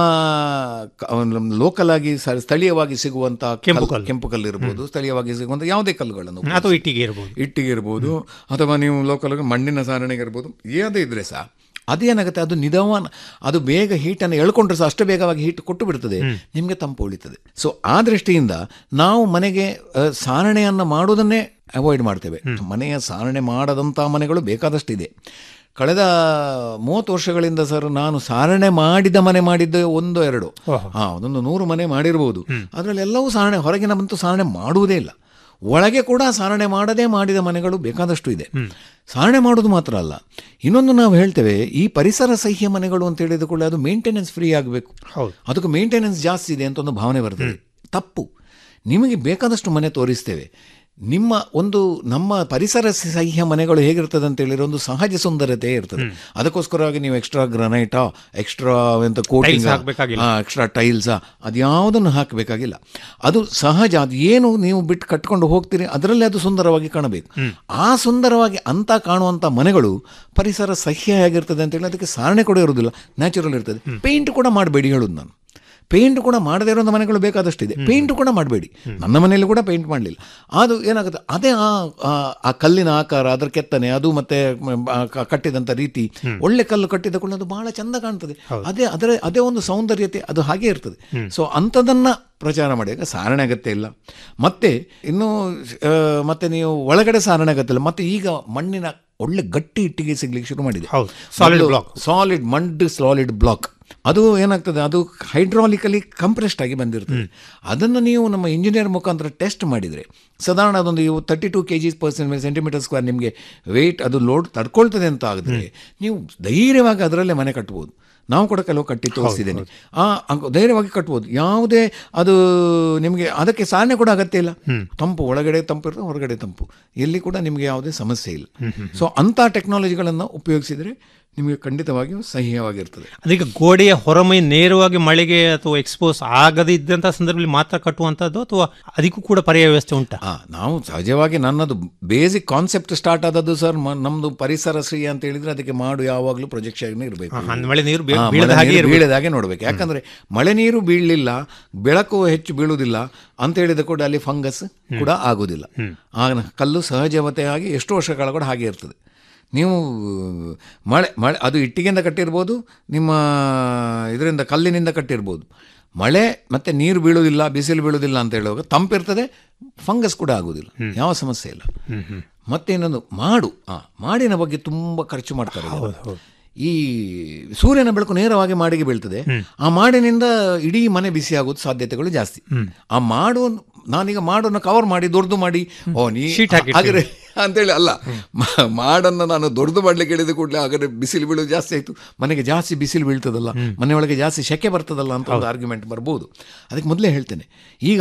ಲೋಕಲ್ ಆಗಿ ಸ- ಸ್ಥಳೀಯವಾಗಿ ಸಿಗುವಂತ ಕೆಂಪು ಕಲ್ಲು- ಕಲ್ಲು. ಕೆಂಪು ಕಲ್ಲು ಇರ್ಬೋದು ಸ್ಥಳೀಯವಾಗಿ ಸಿಗುವಂತ ಯಾವುದೇ ಕಲ್ಲುಗಳನ್ನು ಅಥವಾ ಉಪಯೋಗಿಸಿ. ಇಟ್ಟಿಗೆ ಇರ್ಬೋದು ಇಟ್ಟಿಗೆ ಇರ್ಬೋದು ಅಥವಾ ನೀವು ಲೋಕಲ್ ಮಣ್ಣಿನ ಸಾರಣೆಗೆ ಇರ್ಬೋದು ಯಾವುದೇ ಇದ್ರೆ ಸಹ ಅದೇನಾಗುತ್ತೆ ಅದು ನಿಧಾನ ಅದು ಬೇಗ ಹೀಟನ್ನು ಎಳ್ಕೊಂಡ್ರೆ ಸಹ ಅಷ್ಟು ಬೇಗವಾಗಿ ಹೀಟ್ ಕೊಟ್ಟು ಬಿಡ್ತದೆ ನಿಮಗೆ ತಂಪು ಉಳಿತದೆ ಸೊ ಆ ದೃಷ್ಟಿಯಿಂದ ನಾವು ಮನೆಗೆ ಆ, ಸಾರಣೆಯನ್ನು ಮಾಡುವುದನ್ನೇ ಅವಾಯ್ಡ್ ಮಾಡ್ತೇವೆ ಮನೆಯ ಸಾರಣೆ ಮಾಡದಂಥ ಮನೆಗಳು ಬೇಕಾದಷ್ಟಿದೆ ಕಳೆದ ಮೂವತ್ತು ವರ್ಷಗಳಿಂದ ಸರ್ ನಾನು ಸಾರಣೆ ಮಾಡಿದ ಮನೆ ಮಾಡಿದ್ದೆ ಒಂದು ಎರಡು ಹಾ ಒಂದೊಂದು ನೂರು ಮನೆ ಮಾಡಿರ್ಬೋದು ಅದರಲ್ಲಿ ಎಲ್ಲವೂ ಸಾರಣೆ ಹೊರಗಿನ ಬಂತು ಸಾರಣೆ ಮಾಡುವುದೇ ಇಲ್ಲ ಒಳಗೆ ಕೂಡ ಸಾರಣೆ ಮಾಡದೇ ಮಾಡಿದ ಮನೆಗಳು ಬೇಕಾದಷ್ಟು ಇದೆ ಸಾರಣೆ ಮಾಡೋದು ಮಾತ್ರ ಅಲ್ಲ ಇನ್ನೊಂದು ನಾವು ಹೇಳ್ತೇವೆ ಈ ಪರಿಸರ ಸಹ್ಯ ಮನೆಗಳು ಅಂತ ಹೇಳಿದ ಕೂಡ ಅದು ಮೇಂಟೆನೆನ್ಸ್ ಫ್ರೀ ಆಗಬೇಕು ಹೌದು. ಅದಕ್ಕೆ ಮೇಂಟೆನೆನ್ಸ್ ಜಾಸ್ತಿ ಇದೆ ಅಂತ ಒಂದು ಭಾವನೆ ಬರ್ತದೆ ತಪ್ಪು ನಿಮಗೆ ಬೇಕಾದಷ್ಟು ಮನೆ ತೋರಿಸ್ತೇವೆ ನಿಮ್ಮ ಒಂದು ನಮ್ಮ ಪರಿಸರ ಸಹ್ಯ ಮನೆಗಳು ಹೇಗಿರ್ತದೆ ಅಂತ ಹೇಳಿದ್ರೆ ಒಂದು ಸಹಜ ಸುಂದರತೆ ಇರ್ತದೆ ಅದಕ್ಕೋಸ್ಕರವಾಗಿ ನೀವು ಎಕ್ಸ್ಟ್ರಾ ಗ್ರನೈಟಾ ಎಕ್ಸ್ಟ್ರಾ ಎಂತ ಕೋಟಿಂಗ್ ಹಾಕ್ಬೇಕಾಗಿಲ್ಲ. ಎಕ್ಸ್ಟ್ರಾ ಟೈಲ್ಸಾ ಅದು ಯಾವುದನ್ನು ಹಾಕಬೇಕಾಗಿಲ್ಲ ಅದು ಸಹಜ ಅದು ಏನು ನೀವು ಬಿಟ್ಟು ಕಟ್ಕೊಂಡು ಹೋಗ್ತೀರಿ ಅದರಲ್ಲಿ ಅದು ಸುಂದರವಾಗಿ ಕಾಣಬೇಕು ಆ ಸುಂದರವಾಗಿ ಅಂತ ಕಾಣುವಂಥ ಮನೆಗಳು ಪರಿಸರ ಸಹ್ಯ ಹೇಗಿರ್ತದೆ ಅಂತೇಳಿ ಅದಕ್ಕೆ ಸಾರಣೆ ಕೂಡ ಇರೋದಿಲ್ಲ ನ್ಯಾಚುರಲ್ ಇರ್ತದೆ ಪೇಂಟ್ ಕೂಡ ಮಾಡಬೇಡಿ ಹೇಳೋದು ನಾನು ಪೇಂಟ್ ಕೂಡ ಮಾಡದೇ ಇರುವಂಥ ಮನೆಗಳು ಬೇಕಾದಷ್ಟಿದೆ ಪೇಂಟ್ ಕೂಡ ಮಾಡಬೇಡಿ ನನ್ನ ಮನೆಯಲ್ಲಿ ಕೂಡ ಪೇಂಟ್ ಮಾಡಲಿಲ್ಲ ಅದು ಏನಾಗುತ್ತೆ ಅದೇ ಆ ಆ- ಆ ಕಲ್ಲಿನ ಆಕಾರ ಅದರ ಕೆತ್ತನೆ ಅದು ಮತ್ತೆ ಮ- ಆ ಕ- ಕಟ್ಟಿದಂಥ ರೀತಿ ಒಳ್ಳೆ ಕಲ್ಲು ಕಟ್ಟಿದ ಕೂಡ ಅದು ಬಹಳ ಚಂದ ಕಾಣ್ತದೆ ಅದೇ ಅದರ ಅದೇ ಒಂದು ಸೌಂದರ್ಯತೆ ಅದು ಹಾಗೆ ಇರ್ತದೆ ಸೊ ಅಂಥದನ್ನ ಪ್ರಚಾರ ಮಾಡಿ ಈಗ ಸಾರಣೆ ಅಗತ್ಯ ಇಲ್ಲ ಮತ್ತೆ ಇನ್ನು ಆ, ಮತ್ತೆ ನೀವು ಒಳಗಡೆ ಸಾರಣೆ ಅಗತ್ಯ ಇಲ್ಲ ಮತ್ತೆ ಈಗ ಮಣ್ಣಿನ ಒಳ್ಳೆ ಗಟ್ಟಿ ಇಟ್ಟಿಗೆ ಸಿಗ್ಲಿಕ್ಕೆ ಶುರು ಮಾಡಿದೆ ಹೌದು. Solid block. ಸಾಲಿಡ್ ಮಂಡ್ ಸಾಲಿಡ್ ಬ್ಲಾಕ್ ಅದು ಏನಾಗ್ತದೆ ಅದು ಹೈಡ್ರಾಲಿಕಲಿ ಕಂಪ್ರೆಸ್ಡ್ ಆಗಿ ಬಂದಿರ್ತದೆ ಅದನ್ನು ನೀವು ನಮ್ಮ ಇಂಜಿನಿಯರ್ ಮುಖಾಂತರ ಟೆಸ್ಟ್ ಮಾಡಿದರೆ ಸಾಧಾರಣ ಅದೊಂದು ಇವು thirty two K Gs percent centimetre square ನಿಮಗೆ ವೆಯ್ಟ್ ಅದು ಲೋಡ್ ತಡ್ಕೊಳ್ತದೆ ಅಂತ ಆಗಿದ್ರೆ ನೀವು ಧೈರ್ಯವಾಗಿ ಅದರಲ್ಲೇ ಮನೆ ಕಟ್ಬೋದು ನಾವು ಕೂಡ ಕೆಲವು ಕಟ್ಟಿ ತೋರಿಸಿದ್ದೇನೆ ಆ ಅಂಕ- ಧೈರ್ಯವಾಗಿ ಕಟ್ಬೋದು ಯಾವುದೇ ಅದು ನಿಮಗೆ ಅದಕ್ಕೆ ಸಾಧನೆ ಕೂಡ ಅಗತ್ಯ ಇಲ್ಲ ತಂಪು ಒಳಗಡೆ ತಂಪು ಇರ್ತದೆ ಹೊರಗಡೆ ತಂಪು ಎಲ್ಲಿ ಕೂಡ ನಿಮಗೆ ಯಾವುದೇ ಸಮಸ್ಯೆ ಇಲ್ಲ ಸೊ ಅಂಥ ಟೆಕ್ನಾಲಜಿಗಳನ್ನು ಉಪಯೋಗಿಸಿದರೆ ನಿಮಗೆ ಖಂಡಿತವಾಗಿಯೂ ಸಹ್ಯವಾಗಿರ್ತದೆ ಅದೀಗ ಗೋಡೆಯ ಹೊರಮೈ ನೇರವಾಗಿ ಮಳೆಗೆ ಅಥವಾ ಎಕ್ಸ್ಪೋಸ್ ಆಗದೇ ಇದ್ದಂಥ ಸಂದರ್ಭದಲ್ಲಿ ಮಾತ್ರ ಕಟ್ಟುವಂಥದ್ದು ಅಥವಾ ಅದಕ್ಕೂ ಕೂಡ ಪರ್ಯಾಯ ವ್ಯವಸ್ಥೆ ಉಂಟಾ ಆ, ನಾವು ಸಹಜವಾಗಿ ನನ್ನದು ಬೇಸಿಕ್ ಕಾನ್ಸೆಪ್ಟ್ ಸ್ಟಾರ್ಟ್ ಆದದ್ದು ಸರ್ ನಮ್ಮದು ಪರಿಸರ ಶ್ರೀ ಅಂತ ಹೇಳಿದ್ರೆ ಅದಕ್ಕೆ ಮಾಡು ಯಾವಾಗಲೂ ಪ್ರೊಜೆಕ್ಷನ್ ಇರಬೇಕು ಹಾ, ಮಳೆ ನೀರು ಬೀ- ಹಾ, ಬೀಳದ ಮಳೆ ಹಾಗೆ ನೀರು ಇರ್ಬೇಕು. ಬೀಳದ ಹಾಗೆ ನೋಡ್ಬೇಕು ಯಾಕಂದ್ರೆ ಮಳೆ ನೀರು ಬೀಳಲಿಲ್ಲ ಬೆಳಕು ಹೆಚ್ಚು ಬೀಳುವುದಿಲ್ಲ ಅಂತ ಹೇಳಿದ ಕೂಡ ಅಲ್ಲಿ ಫಂಗಸ್ ಕೂಡ ಆಗುವುದಿಲ್ಲ ಆ ಕಲ್ಲು ಸಹಜವತೆಯಾಗಿ ಎಷ್ಟು ವರ್ಷಗಳ ಕೂಡ ಹಾಗೆ ಇರ್ತದೆ ನೀವು ಮಳೆ ಮಳೆ ಅದು ಇಟ್ಟಿಗೆಯಿಂದ ಕಟ್ಟಿರ್ಬೋದು ನಿಮ್ಮ ಇದರಿಂದ ಕಲ್ಲಿನಿಂದ ಕಟ್ಟಿರ್ಬೋದು ಮಳೆ ಮತ್ತೆ ನೀರು ಬೀಳುವುದಿಲ್ಲ ಬಿಸಿಲು ಬೀಳುವುದಿಲ್ಲ ಅಂತ ಹೇಳುವಾಗ ತಂಪಿರ್ತದೆ ಫಂಗಸ್ ಕೂಡ ಆಗುವುದಿಲ್ಲ ಯಾವ ಸಮಸ್ಯೆ ಇಲ್ಲ ಮತ್ತೆ ಇನ್ನೊಂದು ಮಾಡು ಆ ಮಾಡಿನ ಬಗ್ಗೆ ತುಂಬ ಖರ್ಚು ಮಾಡ್ತಾರೆ ಜನ. ಈ ಸೂರ್ಯನ ಬೆಳಕು ನೇರವಾಗಿ ಮಾಡಿಗೆ ಬೀಳ್ತದೆ ಆ ಮಾಡಿನಿಂದ ಇಡೀ ಮನೆ ಬಿಸಿ ಆಗೋದು ಸಾಧ್ಯತೆಗಳು ಜಾಸ್ತಿ ಆ ಮಾಡು ನಾನೀಗ ಮಾಡನ್ನು ಕವರ್ ಮಾಡಿ ದೊಡ್ಡದು ಮಾಡಿ ಓ ನೀ Sheet ಹಾಕಿರ್ತೀನಿ. ಹಾಗಾದ್ರೆ ಅಂತೇಳಿ ಅಲ್ಲ ಮ- ಮಾಡನ್ನು ನಾನು ದೊಡ್ಡದು ಮಾಡ್ಲಿಕ್ಕೆ ಹೇಳಿದ ಕೂಡಲೇ ಹಾಗಾದ್ರೆ ಬಿಸಿಲು ಬೀಳೋದು ಜಾಸ್ತಿ ಆಯಿತು ಮನೆಗೆ ಜಾಸ್ತಿ ಬಿಸಿಲು ಬೀಳ್ತದಲ್ಲ ಮನೆಯೊಳಗೆ ಜಾಸ್ತಿ ಸೆಕೆ ಬರ್ತದಲ್ಲ ಅಂತ ಒಂದು ಆರ್ಗ್ಯುಮೆಂಟ್ ಬರ್ಬೋದು ಅದಕ್ಕೆ ಮೊದಲೇ ಹೇಳ್ತೇನೆ ಈಗ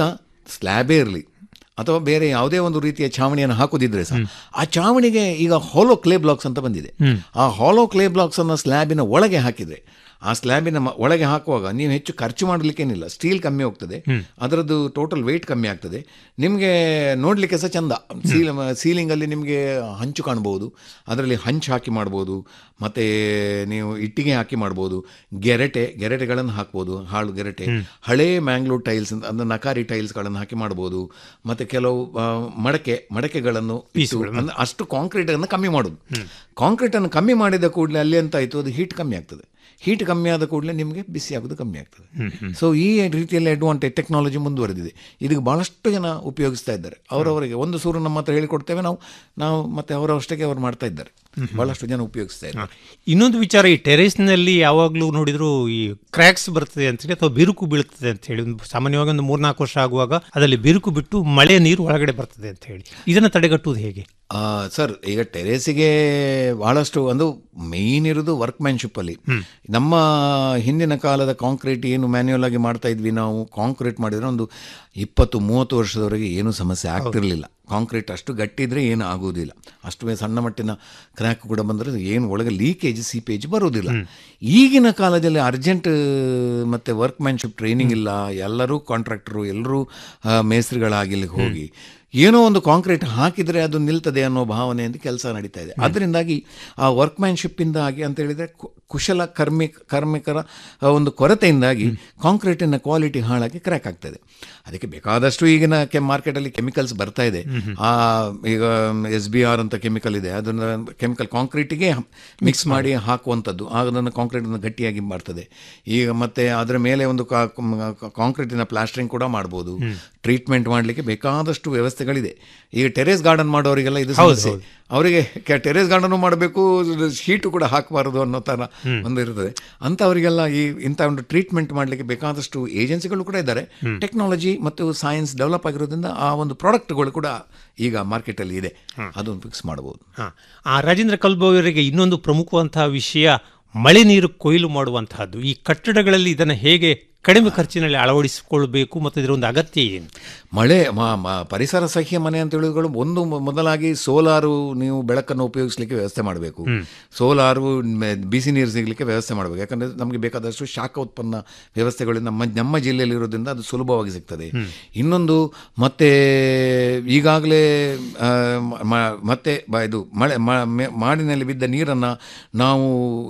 ಸ್ಲ್ಯಾಬೇ ಇರಲಿ ಅಥವಾ ಬೇರೆ ಯಾವುದೇ ಒಂದು ರೀತಿಯ ಛಾವಣಿಯನ್ನು ಹಾಕುದಿದ್ರೆ ಸಹ ಆ ಛಾವಣಿಗೆ ಈಗ ಹಾಲೋ ಕ್ಲೇ ಬ್ಲಾಕ್ಸ್ ಅಂತ ಬಂದಿದೆ ಆ ಹಾಲೋ ಕ್ಲೇ ಬ್ಲಾಕ್ಸ್ ಅನ್ನು ಸ್ಲ್ಯಾಬಿನ ಒಳಗೆ ಹಾಕಿದ್ರೆ ಆ ಸ್ಲ್ಯಾಬಿನ ಮ- ಒಳಗೆ ಹಾಕುವಾಗ ನೀವು ಹೆಚ್ಚು ಖರ್ಚು ಮಾಡಲಿಕ್ಕೇನಿಲ್ಲ ಸ್ಟೀಲ್ ಕಮ್ಮಿ ಹೋಗ್ತದೆ ಅದರದ್ದು ಟೋಟಲ್ ವೆಯ್ಟ್ ಕಮ್ಮಿ ಆಗ್ತದೆ ನಿಮಗೆ ನೋಡಲಿಕ್ಕೆ ಸಹ ಚಂದ ಸೀಲ್ ಸೀಲಿಂಗಲ್ಲಿ ನಿಮಗೆ ಹಂಚು ಕಾಣ್ಬೋದು ಅದರಲ್ಲಿ ಹಂಚು ಹಾಕಿ ಮಾಡ್ಬೋದು ಮತ್ತು ನೀವು ಇಟ್ಟಿಗೆ ಹಾಕಿ ಮಾಡ್ಬೋದು ಗೆರಟೆ ಗೆರಟೆಗಳನ್ನು ಹಾಕ್ಬೋದು ಹಾಳು ಗೆರಟೆ ಹಳೇ ಮ್ಯಾಂಗ್ಳೂರ್ ಟೈಲ್ಸ್ ಅಂತ ಅಂದ್ರೆ ನಕಾರಿ ಟೈಲ್ಸ್ಗಳನ್ನು ಹಾಕಿ ಮಾಡ್ಬೋದು ಮತ್ತು ಕೆಲವು ಆ, ಮಡಕೆ ಮಡಕೆಗಳನ್ನು ಇಟ್ಟು ಅಂದ್ರೆ ಅಷ್ಟು ಕಾಂಕ್ರೀಟನ್ನು ಕಮ್ಮಿ ಮಾಡೋದು ಕಾಂಕ್ರೀಟನ್ನು ಕಮ್ಮಿ ಮಾಡಿದ ಕೂಡಲೇ ಅಲ್ಲಿ ಎಂತ ಆಯಿತು ಅದು ಹೀಟ್ ಕಮ್ಮಿ ಆಗ್ತದೆ ಹೀಟ್ ಕಮ್ಮಿ ಆದ ಕೂಡಲೇ ನಿಮಗೆ ಬಿಸಿ ಆಗೋದು ಕಮ್ಮಿ ಆಗ್ತದೆ ಸೊ ಈ ರೀತಿಯಲ್ಲಿ ಅಡ್ವಾಂಟೇಜ್ ಟೆಕ್ನಾಲಜಿ ಮುಂದುವರೆದಿದೆ ಇದಕ್ಕೆ ಭಾಳಷ್ಟು ಜನ ಉಪಯೋಗಿಸ್ತಾ ಇದ್ದಾರೆ ಅವರವರಿಗೆ ಒಂದು ಸೂರು ನಮ್ಮ ಹತ್ರ ಹೇಳಿಕೊಡ್ತೇವೆ ನಾವು ನಾವು ಮತ್ತೆ ಅವರವಷ್ಟಕ್ಕೆ ಅವ್ರು ಮಾಡ್ತಾ ಇದ್ದಾರೆ ಭಾಳಷ್ಟು ಜನ ಉಪಯೋಗಿಸ್ತಾ ಇದ್ದಾರೆ ಇನ್ನೊಂದು ವಿಚಾರ ಈ ಟೆರೇಸ್ನಲ್ಲಿ ಯಾವಾಗಲೂ ನೋಡಿದ್ರು ಈ ಕ್ರ್ಯಾಕ್ಸ್ ಬರ್ತದೆ ಅಂತ ಹೇಳಿ ಅಥವಾ ಬಿರುಕು ಬೀಳ್ತದೆ ಅಂತ ಹೇಳಿ ಒಂದು ಸಾಮಾನ್ಯವಾಗಿ ಒಂದು ಮೂರ್ನಾಲ್ಕು ವರ್ಷ ಆಗುವಾಗ ಅದರಲ್ಲಿ ಬಿರುಕು ಬಿಟ್ಟು ಮಳೆ ನೀರು ಒಳಗಡೆ ಬರ್ತದೆ ಅಂತ ಹೇಳಿ ಇದನ್ನು ತಡೆಗಟ್ಟುವುದು ಹೇಗೆ ಆ, ಸರ್ ಈಗ ಟೆರೇಸಿಗೆ ಬಹಳಷ್ಟು ಒಂದು ಮೇಯ್ನ್ ಇರೋದು ವರ್ಕ್ಮ್ಯಾನ್ಶಿಪ್ಪಲ್ಲಿ ನಮ್ಮ ಹಿಂದಿನ ಕಾಲದ ಕಾಂಕ್ರೀಟ್ ಏನು ಮ್ಯಾನ್ಯುಯಲ್ ಆಗಿ ಮಾಡ್ತಾ ಇದ್ವಿ ನಾವು ಕಾಂಕ್ರೀಟ್ ಮಾಡಿದ್ರೆ ಒಂದು ಇಪ್ಪತ್ತು ಮೂವತ್ತು ವರ್ಷದವರೆಗೆ ಏನೂ ಸಮಸ್ಯೆ ಆಗ್ತಿರಲಿಲ್ಲ ಕಾಂಕ್ರೀಟ್ ಅಷ್ಟು ಗಟ್ಟಿ ಇದ್ರೆ ಏನು ಆಗುವುದಿಲ್ಲ ಅಷ್ಟು ಮೇ- ಸಣ್ಣ ಮಟ್ಟಿನ ಕ್ರ್ಯಾಕ್ ಕೂಡ ಬಂದರೆ ಏನು ಒಳಗೆ ಲೀಕೇಜ್ ಸೀಪೇಜ್ ಬರುವುದಿಲ್ಲ ಈಗಿನ ಕಾಲದಲ್ಲಿ ಅರ್ಜೆಂಟ್ ಮತ್ತು ವರ್ಕ್ಮ್ಯಾನ್ಶಿಪ್ ಟ್ರೈನಿಂಗ್ ಇಲ್ಲ ಎಲ್ಲರೂ ಕಾಂಟ್ರಾಕ್ಟರು ಎಲ್ಲರೂ ಮೇಸ್ತ್ರಿಗಳಾಗಿ ಇಲ್ಲಿಗೆ ಹೋಗಿ ಏನೋ ಒಂದು ಕಾಂಕ್ರೀಟ್ ಹಾಕಿದರೆ ಅದು ನಿಲ್ತದೆ ಅನ್ನೋ ಭಾವನೆಯಿಂದ ಕೆಲಸ ನಡೀತಾ ಇದೆ ಅದರಿಂದಾಗಿ ಆ ವರ್ಕ್ಮ್ಯಾನ್ಶಿಪ್ಪಿಂದಾಗಿ ಅಂತ ಹೇಳಿದರೆ ಕು- ಕುಶಲ ಕರ್ಮಿ ಕಾರ್ಮಿಕರ ಆ ಒಂದು ಕೊರತೆಯಿಂದಾಗಿ ಕಾಂಕ್ರೀಟಿನ ಕ್ವಾಲಿಟಿ ಹಾಳಾಗಿ ಕ್ರ್ಯಾಕ್ ಆಗ್ತದೆ ಅದಕ್ಕೆ ಬೇಕಾದಷ್ಟು ಈಗಿನ ಕೆ ಮಾರ್ಕೆಟಲ್ಲಿ ಕೆಮಿಕಲ್ಸ್ ಬರ್ತಾ ಇದೆ ಆ ಈಗ ಎಸ್ ಬಿ ಆರ್ ಅಂತ ಕೆಮಿಕಲ್ ಇದೆ ಅದನ್ನು ಕೆಮಿಕಲ್ ಕಾಂಕ್ರೀಟಿಗೆ ಮಿಕ್ಸ್ ಮಾಡಿ ಹಾಕುವಂಥದ್ದು ಆಗ ಅದನ್ನು ಕಾಂಕ್ರೀಟನ್ನು ಗಟ್ಟಿಯಾಗಿ ಮಾಡ್ತದೆ ಈಗ ಮತ್ತೆ ಅದರ ಮೇಲೆ ಒಂದು ಕಾ- ಕಾ- ಕಾಂಕ್ರೀಟಿನ ಪ್ಲಾಸ್ಟರಿಂಗ್ ಕೂಡ ಮಾಡ್ಬೋದು ಟ್ರೀಟ್ಮೆಂಟ್ ಮಾಡಲಿಕ್ಕೆ ಬೇಕಾದಷ್ಟು ವ್ಯವಸ್ಥೆಗಳಿದೆ ಈಗ ಟೆರೇಸ್ ಗಾರ್ಡನ್ ಮಾಡೋರಿಗೆಲ್ಲ ಇದು ಸಮಸ್ಯೆ ಅವರಿಗೆ ಟೆರೇಸ್ ಗಾರ್ಡನ್ ಮಾಡಬೇಕು ಶೀಟು ಕೂಡ ಹಾಕಬಾರದು ಅನ್ನೋ ಥರ ಒಂದು ಇರ್ತದೆ ಅಂಥವರಿಗೆಲ್ಲ ಈ ಇಂಥ ಒಂದು ಟ್ರೀಟ್ಮೆಂಟ್ ಮಾಡಲಿಕ್ಕೆ ಬೇಕಾದಷ್ಟು ಏಜೆನ್ಸಿಗಳು ಕೂಡ ಇದ್ದಾರೆ ಟೆಕ್ನಾಲಜಿ ಮತ್ತು ಸೈನ್ಸ್ ಡೆವಲಪ್ ಆಗಿರೋದ್ರಿಂದ ಆ ಒಂದು ಪ್ರಾಡಕ್ಟ್ಗಳು ಕೂಡ ಈಗ ಮಾರ್ಕೆಟಲ್ಲಿ ಇದೆ ಅದನ್ನು ಫಿಕ್ಸ್ ಮಾಡ್ಬೋದು ಹಾ. ಆ ರಾಜೇಂದ್ರ ಕಲ್ಬು ಅವರಿಗೆ ಇನ್ನೊಂದು ಪ್ರಮುಖವಂತಹ ವಿಷಯ ಮಳೆ ನೀರು ಕೊಯ್ಲು ಮಾಡುವಂತಹದ್ದು ಈ ಕಟ್ಟಡಗಳಲ್ಲಿ ಇದನ್ನು ಹೇಗೆ ಕಡಿಮೆ ಖರ್ಚಿನಲ್ಲಿ ಅಳವಡಿಸಿಕೊಳ್ಬೇಕು ಮತ್ತು ಇದರ ಒಂದು ಅಗತ್ಯ ಏನು ಮಳೆ ಮ- ಮ- ಪರಿಸರ ಸಹ್ಯ ಮನೆ ಅಂತ ಹೇಳಿದ್ರು ಒಂದು ಮೊ- ಮೊದಲಾಗಿ ಸೋಲಾರು ನೀವು ಬೆಳಕನ್ನು ಉಪಯೋಗಿಸಲಿಕ್ಕೆ ವ್ಯವಸ್ಥೆ ಮಾಡಬೇಕು ಸೋಲಾರು ಮ- ಬಿಸಿ ನೀರು ಸಿಗಲಿಕ್ಕೆ ವ್ಯವಸ್ಥೆ ಮಾಡಬೇಕು ಯಾಕಂದರೆ ನಮಗೆ ಬೇಕಾದಷ್ಟು ಶಾಖ ಉತ್ಪನ್ನ ವ್ಯವಸ್ಥೆಗಳು ನಮ್ಮ ನಮ್ಮ ಜಿಲ್ಲೆಯಲ್ಲಿ ಇರೋದ್ರಿಂದ ಅದು ಸುಲಭವಾಗಿ ಸಿಗ್ತದೆ ಇನ್ನೊಂದು ಮತ್ತೆ ಈಗಾಗಲೇ ಆ, ಮ- ಮತ್ತೆ ಬ- ಇದು ಮಳೆ ಮ- ಮೆ- ಮಾಡಿನಲ್ಲಿ ಬಿದ್ದ ನೀರನ್ನು ನಾವು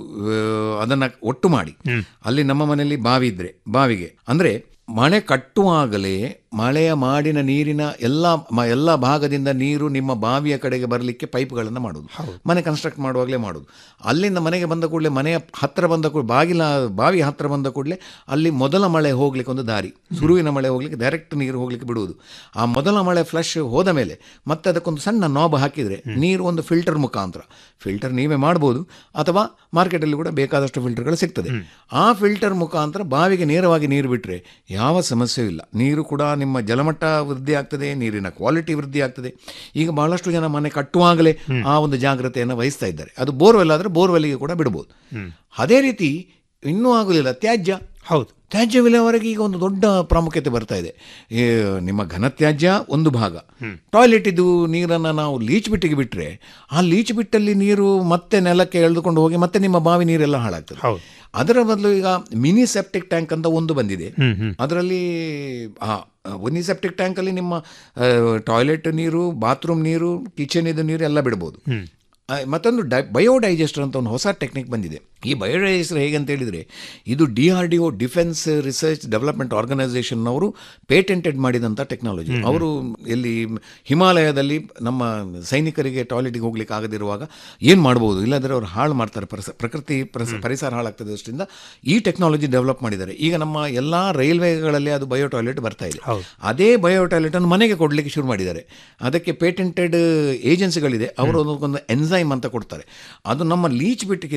ಅದನ್ನು ಒಟ್ಟು ಮಾಡಿ ಅಲ್ಲಿ ನಮ್ಮ ಮನೆಯಲ್ಲಿ ಬಾವಿ ಇದ್ರೆ ಬಾವಿಗೆ ಅಂದರೆ ಮನೆ ಕಟ್ಟುವಾಗಲೇ ಮಳೆಯ ಮಾಡಿನ ನೀರಿನ ಎಲ್ಲ ಮ- ಎಲ್ಲ ಭಾಗದಿಂದ ನೀರು ನಿಮ್ಮ ಬಾವಿಯ ಕಡೆಗೆ ಬರಲಿಕ್ಕೆ ಪೈಪ್ಗಳನ್ನು ಮಾಡೋದು ಮನೆ ಕನ್ಸ್ಟ್ರಕ್ಟ್ ಮಾಡುವಾಗಲೇ ಮಾಡೋದು ಅಲ್ಲಿಂದ ಮನೆಗೆ ಬಂದ ಕೂಡಲೇ ಮನೆಯ ಹತ್ತಿರ ಬಂದ ಕೂಡಲೇ ಬಾಗಿಲ ಬಾವಿ ಹತ್ತಿರ ಬಂದ ಕೂಡಲೇ ಅಲ್ಲಿ ಮೊದಲ ಮಳೆ ಹೋಗ್ಲಿಕ್ಕೆ ಒಂದು ದಾರಿ ಸುರುವಿನ ಮಳೆ ಹೋಗ್ಲಿಕ್ಕೆ ಡೈರೆಕ್ಟ್ ನೀರು ಹೋಗ್ಲಿಕ್ಕೆ ಬಿಡುವುದು ಆ ಮೊದಲ ಮಳೆ ಫ್ಲಶ್ ಹೋದ ಮೇಲೆ ಮತ್ತೆ ಅದಕ್ಕೊಂದು ಸಣ್ಣ ನಾಬ್ ಹಾಕಿದರೆ ನೀರು ಒಂದು ಫಿಲ್ಟರ್ ಮುಖಾಂತರ ಫಿಲ್ಟರ್ ನೀವೇ ಮಾಡ್ಬೋದು ಅಥವಾ ಮಾರ್ಕೆಟಲ್ಲಿ ಕೂಡ ಬೇಕಾದಷ್ಟು ಫಿಲ್ಟರ್ಗಳು ಸಿಗ್ತದೆ ಆ ಫಿಲ್ಟರ್ ಮುಖಾಂತರ ಬಾವಿಗೆ ನೇರವಾಗಿ ನೀರು ಬಿಟ್ಟರೆ ಯಾವ ಸಮಸ್ಯೆಯೂ ಇಲ್ಲ ನೀರು ಕೂಡ ನಿಮ್ಮ ಜಲಮಟ್ಟ ವೃದ್ಧಿ ಆಗ್ತದೆ ನೀರಿನ ಕ್ವಾಲಿಟಿ ವೃದ್ಧಿ ಆಗ್ತದೆ ಈಗ ಬಹಳಷ್ಟು ಜನ ಮನೆ ಕಟ್ಟುವಾಗಲೇ ಆ ಒಂದು ಜಾಗ್ರತೆಯನ್ನು ವಹಿಸ್ತಾ ಇದ್ದಾರೆ ಅದು ಬೋರ್ವೆಲ್ ಆದರೆ ಬೋರ್ವೆಲ್ಗೆ ಕೂಡ ಬಿಡ್ಬೋದು ಅದೇ ರೀತಿ ಇನ್ನೂ ಆಗುದಿಲ್ಲ ತ್ಯಾಜ್ಯ ಹೌದು ತ್ಯಾಜ್ಯ ವಿಲೇವಾರಿಗೆ ಈಗ ಒಂದು ದೊಡ್ಡ ಪ್ರಾಮುಖ್ಯತೆ ಬರ್ತಾ ಇದೆ ಈ ನಿಮ್ಮ ಘನತ್ಯಾಜ್ಯ ಒಂದು ಭಾಗ ಟಾಯ್ಲೆಟ್ ಇದು ನೀರನ್ನು ನಾವು ಲೀಚ್ ಬಿಟ್ಟಿಗೆ ಬಿಟ್ಟರೆ ಆ ಲೀಚ್ ಬಿಟ್ಟಲ್ಲಿ ನೀರು ಮತ್ತೆ ನೆಲಕ್ಕೆ ಎಳೆದುಕೊಂಡು ಹೋಗಿ ಮತ್ತೆ ನಿಮ್ಮ ಬಾವಿ ನೀರೆಲ್ಲ ಹಾಳಾಗ್ತದೆ ಹೌದು. ಅದರ ಬದಲು ಈಗ ಮಿನಿ ಸೆಪ್ಟಿಕ್ ಟ್ಯಾಂಕ್ ಅಂತ ಒಂದು ಬಂದಿದೆ ಅದರಲ್ಲಿ ಆ ಮಿನಿ ಸೆಪ್ಟಿಕ್ ಟ್ಯಾಂಕಲ್ಲಿ ನಿಮ್ಮ ಟಾಯ್ಲೆಟ್ ನೀರು ಬಾತ್ರೂಮ್ ನೀರು ಕಿಚನ್ ಇದು ನೀರು ಎಲ್ಲ ಬಿಡ್ಬೋದು ಆ, ಮತ್ತೊಂದು ಡೈ ಬಯೋಡೈಜೆಸ್ಟರ್ ಅಂತ ಒಂದು ಹೊಸ ಟೆಕ್ನಿಕ್ ಬಂದಿದೆ ಈ ಬಯೋಡೈಜೆಸ್ಟರ್ ಹೇಗೆ ಅಂತ ಹೇಳಿದರೆ ಇದು D R D O defence research development ಆರ್ಗನೈಸೇಷನ್ನವರು ಪೇಟೆಂಟೆಡ್ ಮಾಡಿದಂಥ ಟೆಕ್ನಾಲಜಿ ಅವರು ಎಲ್ಲಿ ಹಿಮಾಲಯದಲ್ಲಿ ನಮ್ಮ ಸೈನಿಕರಿಗೆ ಟಾಯ್ಲೆಟ್ಗೆ ಹೋಗ್ಲಿಕ್ಕೆ ಆಗದಿರುವಾಗ ಏನು ಮಾಡ್ಬೋದು ಇಲ್ಲದ್ರೆ ಅವ್ರು ಹಾಳು ಮಾಡ್ತಾರೆ ಪರಿಸ ಪ್ರಕೃತಿ ಪರಿಸ- ಪರಿಸರ ಹಾಳಾಗ್ತದೆ ಅಷ್ಟರಿಂದ ಈ ಟೆಕ್ನಾಲಜಿ ಡೆವಲಪ್ ಮಾಡಿದ್ದಾರೆ ಈಗ ನಮ್ಮ ಎಲ್ಲ ರೈಲ್ವೆಗಳಲ್ಲಿ ಅದು ಬಯೋ ಟಾಯ್ಲೆಟ್ ಬರ್ತಾ ಇದೆ ಅದೇ ಬಯೋ ಟಾಯ್ಲೆಟ್ ಅನ್ನು ಮನೆಗೆ ಕೊಡಲಿಕ್ಕೆ ಶುರು ಮಾಡಿದ್ದಾರೆ ಅದಕ್ಕೆ ಪೇಟೆಂಟೆಡ್ ಏಜೆನ್ಸಿಗಳಿದೆ ಅವರು ಒಂದು ಎನ್ಸೈಮ್ ಅಂತ ಕೊಡ್ತಾರೆ ಅದು ನಮ್ಮ ಲೀಚ್ ಬಿಟ್ಟಿಗಿಂತ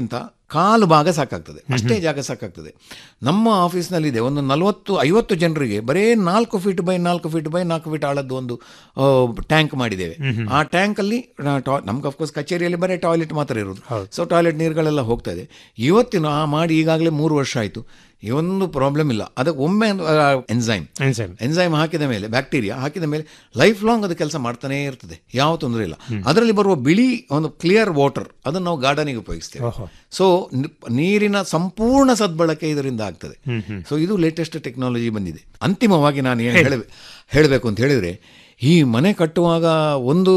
ಕಾಲು ಭಾಗ ಸಾಕಾಗ್ತದೆ ಅಷ್ಟೇ ಜಾಗ ಸಾಕಾಗ್ತದೆ ನಮ್ಮ ಆಫೀಸ್ನಲ್ಲಿದೆ ಒಂದು ನಲವತ್ತು ಐವತ್ತು ಜನರಿಗೆ ಬರೇ ನಾಲ್ಕು ಫೀಟ್ ಬೈ ನಾಲ್ಕು ಫೀಟ್ ಬೈ ನಾಲ್ಕು ಫೀಟ್ ಆಳದ್ದು ಒಂದು ಟ್ಯಾಂಕ್ ಮಾಡಿದ್ದೇವೆ ಆ ಟ್ಯಾಂಕಲ್ಲಿ ನಮ್ಗೆ ಅಫ್ಕೋರ್ಸ್ ಕಚೇರಿಯಲ್ಲಿ ಬರೀ ಟಾಯ್ಲೆಟ್ ಮಾತ್ರ ಇರೋದು ಸೊ ಟಾಯ್ಲೆಟ್ ನೀರುಗಳೆಲ್ಲ ಹೋಗ್ತಾ ಇದೆ ಇವತ್ತಿನ ಆ ಮಾಡಿ ಈಗಾಗಲೇ ಮೂರು ವರ್ಷ ಆಯಿತು ಒಂದು ಪ್ರಾಬ್ಲಮ್ ಇಲ್ಲ ಅದಕ್ಕೆ ಒಮ್ಮೆ ಎನ್ಸೈಮ್ Enzyme. ಎನ್ಸೈಮ್ ಹಾಕಿದ ಮೇಲೆ ಬ್ಯಾಕ್ಟೀರಿಯಾ ಹಾಕಿದ ಮೇಲೆ ಲೈಫ್ ಲಾಂಗ್ ಅದು ಕೆಲಸ ಮಾಡ್ತಾನೇ ಇರ್ತದೆ ಯಾವ ತೊಂದರೆ ಇಲ್ಲ ಅದರಲ್ಲಿ ಬರುವ ಬಿಳಿ ಒಂದು ಕ್ಲಿಯರ್ ವಾಟರ್ ಅದನ್ನು ನಾವು ಗಾರ್ಡನಿಗೆ ಉಪಯೋಗಿಸ್ತೇವೆ ಸೊ ನೀರಿನ ಸಂಪೂರ್ಣ ಸದ್ಬಳಕೆ ಇದರಿಂದ ಆಗ್ತದೆ ಸೊ ಇದು ಲೇಟೆಸ್ಟ್ ಟೆಕ್ನಾಲಜಿ ಬಂದಿದೆ ಅಂತಿಮವಾಗಿ ನಾನು ಏನು ಹೇಳ ಹೇಳಬೇಕು ಅಂತ ಹೇಳಿದರೆ ಈ ಮನೆ ಕಟ್ಟುವಾಗ ಒಂದು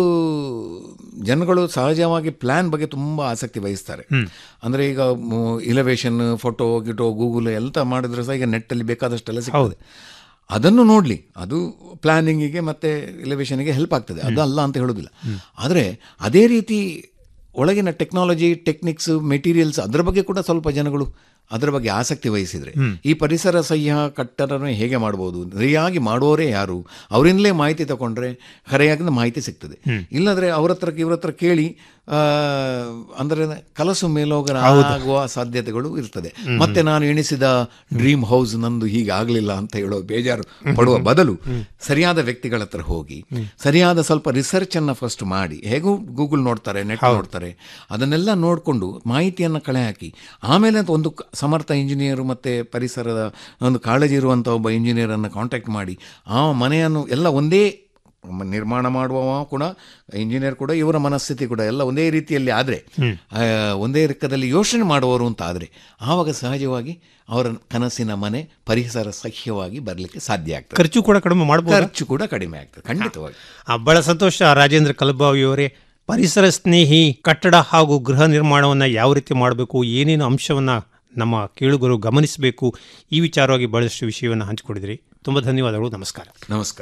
ಜನಗಳು ಸಹಜವಾಗಿ ಪ್ಲ್ಯಾನ್ ಬಗ್ಗೆ ತುಂಬ ಆಸಕ್ತಿ ವಹಿಸ್ತಾರೆ ಅಂದರೆ ಈಗ ಇಲವೇಷನ್ ಫೋಟೋ ಗಿಟೋ ಗೂಗಲ್ ಎಲ್ಲ ಮಾಡಿದ್ರೆ ಸಹ ಈಗ ನೆಟ್ಟಲ್ಲಿ ಬೇಕಾದಷ್ಟೆಲ್ಲ ಸಿಗ್ತದೆ ಅದನ್ನು ನೋಡಲಿ ಅದು ಪ್ಲಾನಿಂಗಿಗೆ ಮತ್ತು ಎಲಿವೇಷನ್ಗೆ ಹೆಲ್ಪ್ ಆಗ್ತದೆ ಅದಲ್ಲ ಅಂತ ಹೇಳೋದಿಲ್ಲ ಆದರೆ ಅದೇ ರೀತಿ ಒಳಗಿನ ಟೆಕ್ನಾಲಜಿ ಟೆಕ್ನಿಕ್ಸ್ ಮೆಟೀರಿಯಲ್ಸ್ ಅದರ ಬಗ್ಗೆ ಕೂಡ ಸ್ವಲ್ಪ ಜನಗಳು ಅದರ ಬಗ್ಗೆ ಆಸಕ್ತಿ ವಹಿಸಿದರೆ ಈ ಪರಿಸರ ಸಹ್ಯ ಕಟ್ಟಡವನ್ನು ಹೇಗೆ ಮಾಡ್ಬೋದು ಸರಿಯಾಗಿ ಮಾಡುವವರೇ ಯಾರು ಅವರಿಂದಲೇ ಮಾಹಿತಿ ತಗೊಂಡ್ರೆ ಸರಿಯಾಗಿ ಮಾಹಿತಿ ಸಿಗ್ತದೆ ಇಲ್ಲದ್ರೆ ಅವ್ರ ಹತ್ರ ಇವ್ರ ಹತ್ರ ಕೇಳಿ ಆ, ಅಂದ್ರೆ ಕಲಸು ಮೇಲೋಗರ ಆಗುವ ಸಾಧ್ಯತೆಗಳು ಇರ್ತದೆ ಮತ್ತೆ ನಾನು ಎಣಿಸಿದ ಡ್ರೀಮ್ ಹೌಸ್ ನಂದು ಹೀಗೆ ಆಗಲಿಲ್ಲ ಅಂತ ಹೇಳೋ ಬೇಜಾರು ಪಡುವ ಬದಲು ಸರಿಯಾದ ವ್ಯಕ್ತಿಗಳ ಹತ್ರ ಹೋಗಿ ಸರಿಯಾದ ಸ್ವಲ್ಪ ರಿಸರ್ಚ್ ಅನ್ನ ಫಸ್ಟ್ ಮಾಡಿ ಹೇಗೂ ಗೂಗಲ್ ನೋಡ್ತಾರೆ ನೆಟ್ ನೋಡ್ತಾರೆ ಅದನ್ನೆಲ್ಲ ನೋಡಿಕೊಂಡು ಮಾಹಿತಿಯನ್ನು ಕಳೆ ಹಾಕಿ ಆಮೇಲೆ ಅಂತ ಒಂದು ಕ- ಸಮರ್ಥ ಇಂಜಿನಿಯರ್ ಮತ್ತೆ ಪರಿಸರದ ಒಂದು ಕಾಳಜಿ ಇರುವಂಥ ಒಬ್ಬ ಇಂಜಿನಿಯರ್ ಅನ್ನು ಕಾಂಟ್ಯಾಕ್ಟ್ ಮಾಡಿ ಆ ಮನೆಯನ್ನು ಎಲ್ಲ ಒಂದೇ ಮ- ನಿರ್ಮಾಣ ಮಾಡುವವ ಕೂಡ ಇಂಜಿನಿಯರ್ ಕೂಡ ಇವರ ಮನಸ್ಥಿತಿ ಕೂಡ ಎಲ್ಲ ಒಂದೇ ರೀತಿಯಲ್ಲಿ ಆದರೆ ಒಂದೇ ಲೆಕ್ಕದಲ್ಲಿ ಯೋಚನೆ ಮಾಡುವವರು ಅಂತ ಆದರೆ ಆವಾಗ ಸಹಜವಾಗಿ ಅವರ ಕನಸಿನ ಮನೆ ಪರಿಸರ ಸಹ್ಯವಾಗಿ ಬರಲಿಕ್ಕೆ ಸಾಧ್ಯ ಆಗ್ತದೆ ಖರ್ಚು ಕೂಡ ಕಡಿಮೆ ಮಾಡಬಹುದು ಖರ್ಚು ಕೂಡ ಕಡಿಮೆ ಆಗ್ತದೆ ಖಂಡಿತವಾಗಿ ಬಹಳ ಸಂತೋಷ ರಾಜೇಂದ್ರ ಕಲಬಾವಿ ಅವರೇ ಪರಿಸರ ಸ್ನೇಹಿ ಕಟ್ಟಡ ಹಾಗೂ ಗೃಹ ನಿರ್ಮಾಣವನ್ನು ಯಾವ ರೀತಿ ಮಾಡಬೇಕು ಏನೇನು ಅಂಶವನ್ನು ನಮ್ಮ ಕೇಳುಗರು ಗಮನಿಸಬೇಕು ಈ ವಿಚಾರವಾಗಿ ಬಹಳಷ್ಟು ವಿಷಯವನ್ನು ಹಂಚಿಕೊಂಡಿದ್ರಿ ತುಂಬ ಧನ್ಯವಾದಗಳು ನಮಸ್ಕಾರ ನಮಸ್ಕಾರ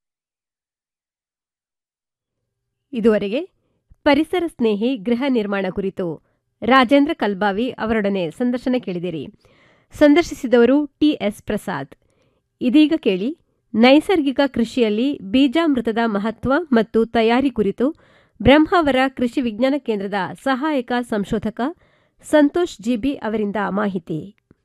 ಇದುವರೆಗೆ ಪರಿಸರ ಸ್ನೇಹಿ ಗೃಹ ನಿರ್ಮಾಣ ಕುರಿತು ರಾಜೇಂದ್ರ ಕಲ್ಬಾವಿ ಅವರೊಡನೆ ಸಂದರ್ಶನ ಕೇಳಿದಿರಿ ಸಂದರ್ಶಿಸಿದವರು ಟಿಎಸ್ ಪ್ರಸಾದ್ ಇದೀಗ ಕೇಳಿ ನೈಸರ್ಗಿಕ ಕೃಷಿಯಲ್ಲಿ ಬೀಜಾಮೃತದ ಮಹತ್ವ ಮತ್ತು ತಯಾರಿ ಕುರಿತು ಬ್ರಹ್ಮಾವರ ಕೃಷಿ ವಿಜ್ಞಾನ ಕೇಂದ್ರದ ಸಹಾಯಕ ಸಂಶೋಧಕ ಸಂತೋಷ್ ಜಿಬಿ ಅವರಿಂದ ಮಾಹಿತಿ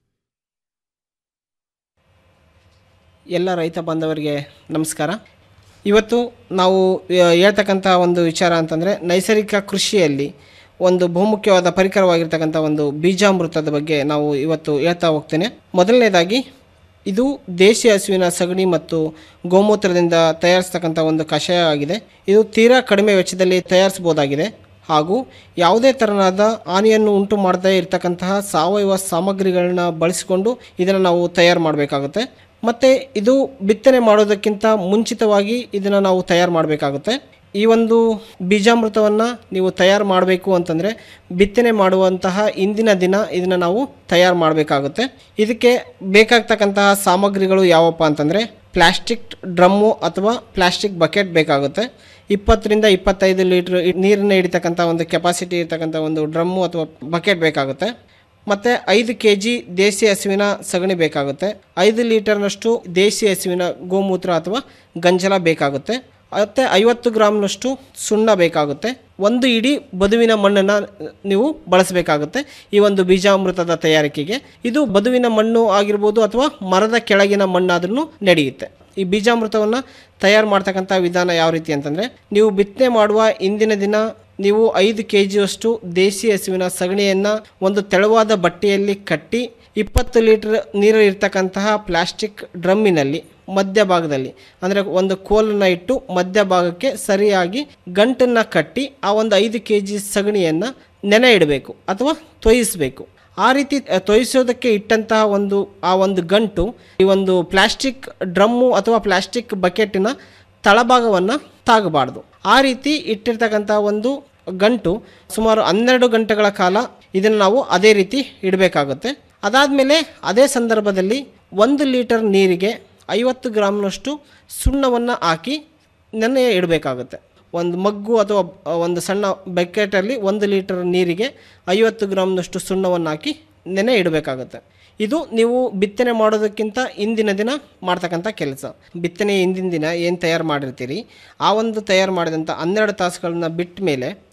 ಎಲ್ಲ ರೈತ ಬಾಂಧವರಿಗೆ ನಮಸ್ಕಾರ ಇವತ್ತು ನಾವು ಆ, ಹೇಳ್ತಕ್ಕಂಥ ಒಂದು ವಿಚಾರ ಅಂತಂದರೆ ನೈಸರ್ಗಿಕ ಕೃಷಿಯಲ್ಲಿ ಒಂದು ಬಹುಮುಖ್ಯವಾದ ಪರಿಕರವಾಗಿರ್ತಕ್ಕಂಥ ಒಂದು ಬೀಜಾಮೃತದ ಬಗ್ಗೆ ನಾವು ಇವತ್ತು ಹೇಳ್ತಾ ಹೋಗ್ತೇನೆ ಮೊದಲನೇದಾಗಿ ಇದು ದೇಶಿ ಹಸುವಿನ ಸಗಣಿ ಮತ್ತು ಗೋಮೂತ್ರದಿಂದ ತಯಾರಿಸ್ತಕ್ಕಂಥ ಒಂದು ಕಷಾಯ ಆಗಿದೆ ಇದು ತೀರಾ ಕಡಿಮೆ ವೆಚ್ಚದಲ್ಲಿ ತಯಾರಿಸಬಹುದಾಗಿದೆ ಹಾಗೂ ಯಾವುದೇ ತೆರನಾದ ಹಾನಿಯನ್ನು ಉಂಟು ಮಾಡದೇ ಇರತಕ್ಕಂತಹ ಸಾವಯವ ಸಾಮಗ್ರಿಗಳನ್ನ ಬಳಸಿಕೊಂಡು ಇದನ್ನು ನಾವು ತಯಾರು ಮಾಡಬೇಕಾಗುತ್ತೆ ಮತ್ತು ಇದು ಬಿತ್ತನೆ ಮಾಡೋದಕ್ಕಿಂತ ಮುಂಚಿತವಾಗಿ ಇದನ್ನು ನಾವು ತಯಾರು ಮಾಡಬೇಕಾಗುತ್ತೆ ಈ ಒಂದು ಬೀಜಾಮೃತವನ್ನು ನೀವು ತಯಾರು ಮಾಡಬೇಕು ಅಂತಂದರೆ ಬಿತ್ತನೆ ಮಾಡುವಂತಹ ಇಂದಿನ ದಿನ ಇದನ್ನು ನಾವು ತಯಾರು ಮಾಡಬೇಕಾಗುತ್ತೆ ಇದಕ್ಕೆ ಬೇಕಾಗ್ತಕ್ಕಂತಹ ಸಾಮಗ್ರಿಗಳು ಯಾವಪ್ಪ ಅಂತಂದರೆ ಪ್ಲಾಸ್ಟಿಕ್ ಡ್ರಮ್ಮು ಅಥವಾ ಪ್ಲಾಸ್ಟಿಕ್ ಬಕೆಟ್ ಬೇಕಾಗುತ್ತೆ ಇಪ್ಪತ್ತರಿಂದ ಇಪ್ಪತ್ತೈದು ಲೀಟ್ರ್ ನೀರನ್ನು ಹಿಡಿತಕ್ಕಂಥ ಒಂದು ಕೆಪಾಸಿಟಿ ಇರ್ತಕ್ಕಂಥ ಒಂದು ಡ್ರಮ್ಮು ಅಥವಾ ಬಕೆಟ್ ಬೇಕಾಗುತ್ತೆ ಮತ್ತು ಐದು ಕೆ ಜಿ ದೇಸಿ ಹಸುವಿನ ಸಗಣಿ ಬೇಕಾಗುತ್ತೆ ಐದು ಲೀಟರ್ನಷ್ಟು ದೇಸಿ ಹಸುವಿನ ಗೋಮೂತ್ರ ಅಥವಾ ಗಂಜಲ ಬೇಕಾಗುತ್ತೆ ಮತ್ತು ಐವತ್ತು ಗ್ರಾಮ್ನಷ್ಟು ಸುಣ್ಣ ಬೇಕಾಗುತ್ತೆ ಒಂದು ಇಡೀ ಬದುವಿನ ಮಣ್ಣನ್ನು ನೀವು ಬಳಸಬೇಕಾಗುತ್ತೆ ಈ ಒಂದು ಬೀಜಾಮೃತದ ತಯಾರಿಕೆಗೆ ಇದು ಬದುವಿನ ಮಣ್ಣು ಆಗಿರ್ಬೋದು ಅಥವಾ ಮರದ ಕೆಳಗಿನ ಮಣ್ಣಾದ್ರೂ ನಡೆಯುತ್ತೆ ಈ ಬೀಜಾಮೃತವನ್ನು ತಯಾರು ಮಾಡ್ತಕ್ಕಂಥ ವಿಧಾನ ಯಾವ ರೀತಿ ಅಂತಂದರೆ ನೀವು ಬಿತ್ತನೆ ಮಾಡುವ ಇಂದಿನ ದಿನ ನೀವು ಐದು ಕೆ ಜಿಯಷ್ಟು ದೇಸಿ ಹಸುವಿನ ಸಗಣಿಯನ್ನು ಒಂದು ತೆಳುವಾದ ಬಟ್ಟೆಯಲ್ಲಿ ಕಟ್ಟಿ ಇಪ್ಪತ್ತು ಲೀಟರ್ ನೀರು ಇರ್ತಕ್ಕಂತಹ ಪ್ಲಾಸ್ಟಿಕ್ ಡ್ರಮ್ಮಿನಲ್ಲಿ ಮಧ್ಯಭಾಗದಲ್ಲಿ ಅಂದರೆ ಒಂದು ಕೋಲನ್ನು ಇಟ್ಟು ಮಧ್ಯಭಾಗಕ್ಕೆ ಸರಿಯಾಗಿ ಗಂಟನ್ನು ಕಟ್ಟಿ ಆ ಒಂದು ಐದು ಕೆ ಜಿ ಸಗಣಿಯನ್ನು ನೆನೆ ಇಡಬೇಕು ಅಥವಾ ತೊಯಿಸಬೇಕು ಆ ರೀತಿ ಅ, ತೊಯಿಸೋದಕ್ಕೆ ಇಟ್ಟಂತಹ ಒಂದು ಆ ಒಂದು ಗಂಟು ಈ ಒಂದು ಪ್ಲಾಸ್ಟಿಕ್ ಡ್ರಮ್ಮು ಅಥವಾ ಪ್ಲಾಸ್ಟಿಕ್ ಬಕೆಟಿನ ತಳಭಾಗವನ್ನು ತಾಗಬಾರ್ದು ಆ ರೀತಿ ಇಟ್ಟಿರ್ತಕ್ಕಂಥ ಒಂದು ಗಂಟು ಸುಮಾರು ಹನ್ನೆರಡು ಗಂಟೆಗಳ ಕಾಲ ಇದನ್ನು ನಾವು ಅದೇ ರೀತಿ ಇಡಬೇಕಾಗುತ್ತೆ ಅದಾದಮೇಲೆ ಅದೇ ಸಂದರ್ಭದಲ್ಲಿ ಒಂದು ಲೀಟರ್ ನೀರಿಗೆ ಐವತ್ತು ಗ್ರಾಮ್ನಷ್ಟು ಸುಣ್ಣವನ್ನು ಹಾಕಿ ನೆನೆ ಇಡಬೇಕಾಗುತ್ತೆ ಒಂದು ಮಗ್ಗು ಅಥವಾ ಒಂದು ಸಣ್ಣ ಬಕೆಟಲ್ಲಿ ಒಂದು ಲೀಟರ್ ನೀರಿಗೆ ಐವತ್ತು ಗ್ರಾಮ್ನಷ್ಟು ಸುಣ್ಣವನ್ನು ಹಾಕಿ ನೆನೆ ಇಡಬೇಕಾಗುತ್ತೆ ಇದು ನೀವು ಬಿತ್ತನೆ ಮಾಡೋದಕ್ಕಿಂತ ಇಂದಿನ ದಿನ ಮಾಡ್ತಕ್ಕಂಥ ಕೆಲಸ ಬಿತ್ತನೆ ಹಿಂದಿನ ದಿನ ಏನು ತಯಾರು ಮಾಡಿರ್ತೀರಿ ಆ ಒಂದು ತಯಾರು ಮಾಡಿದಂಥ ಹನ್ನೆರಡು ತಾಸುಗಳನ್ನ ಬಿಟ್ಟ ಮೇಲೆ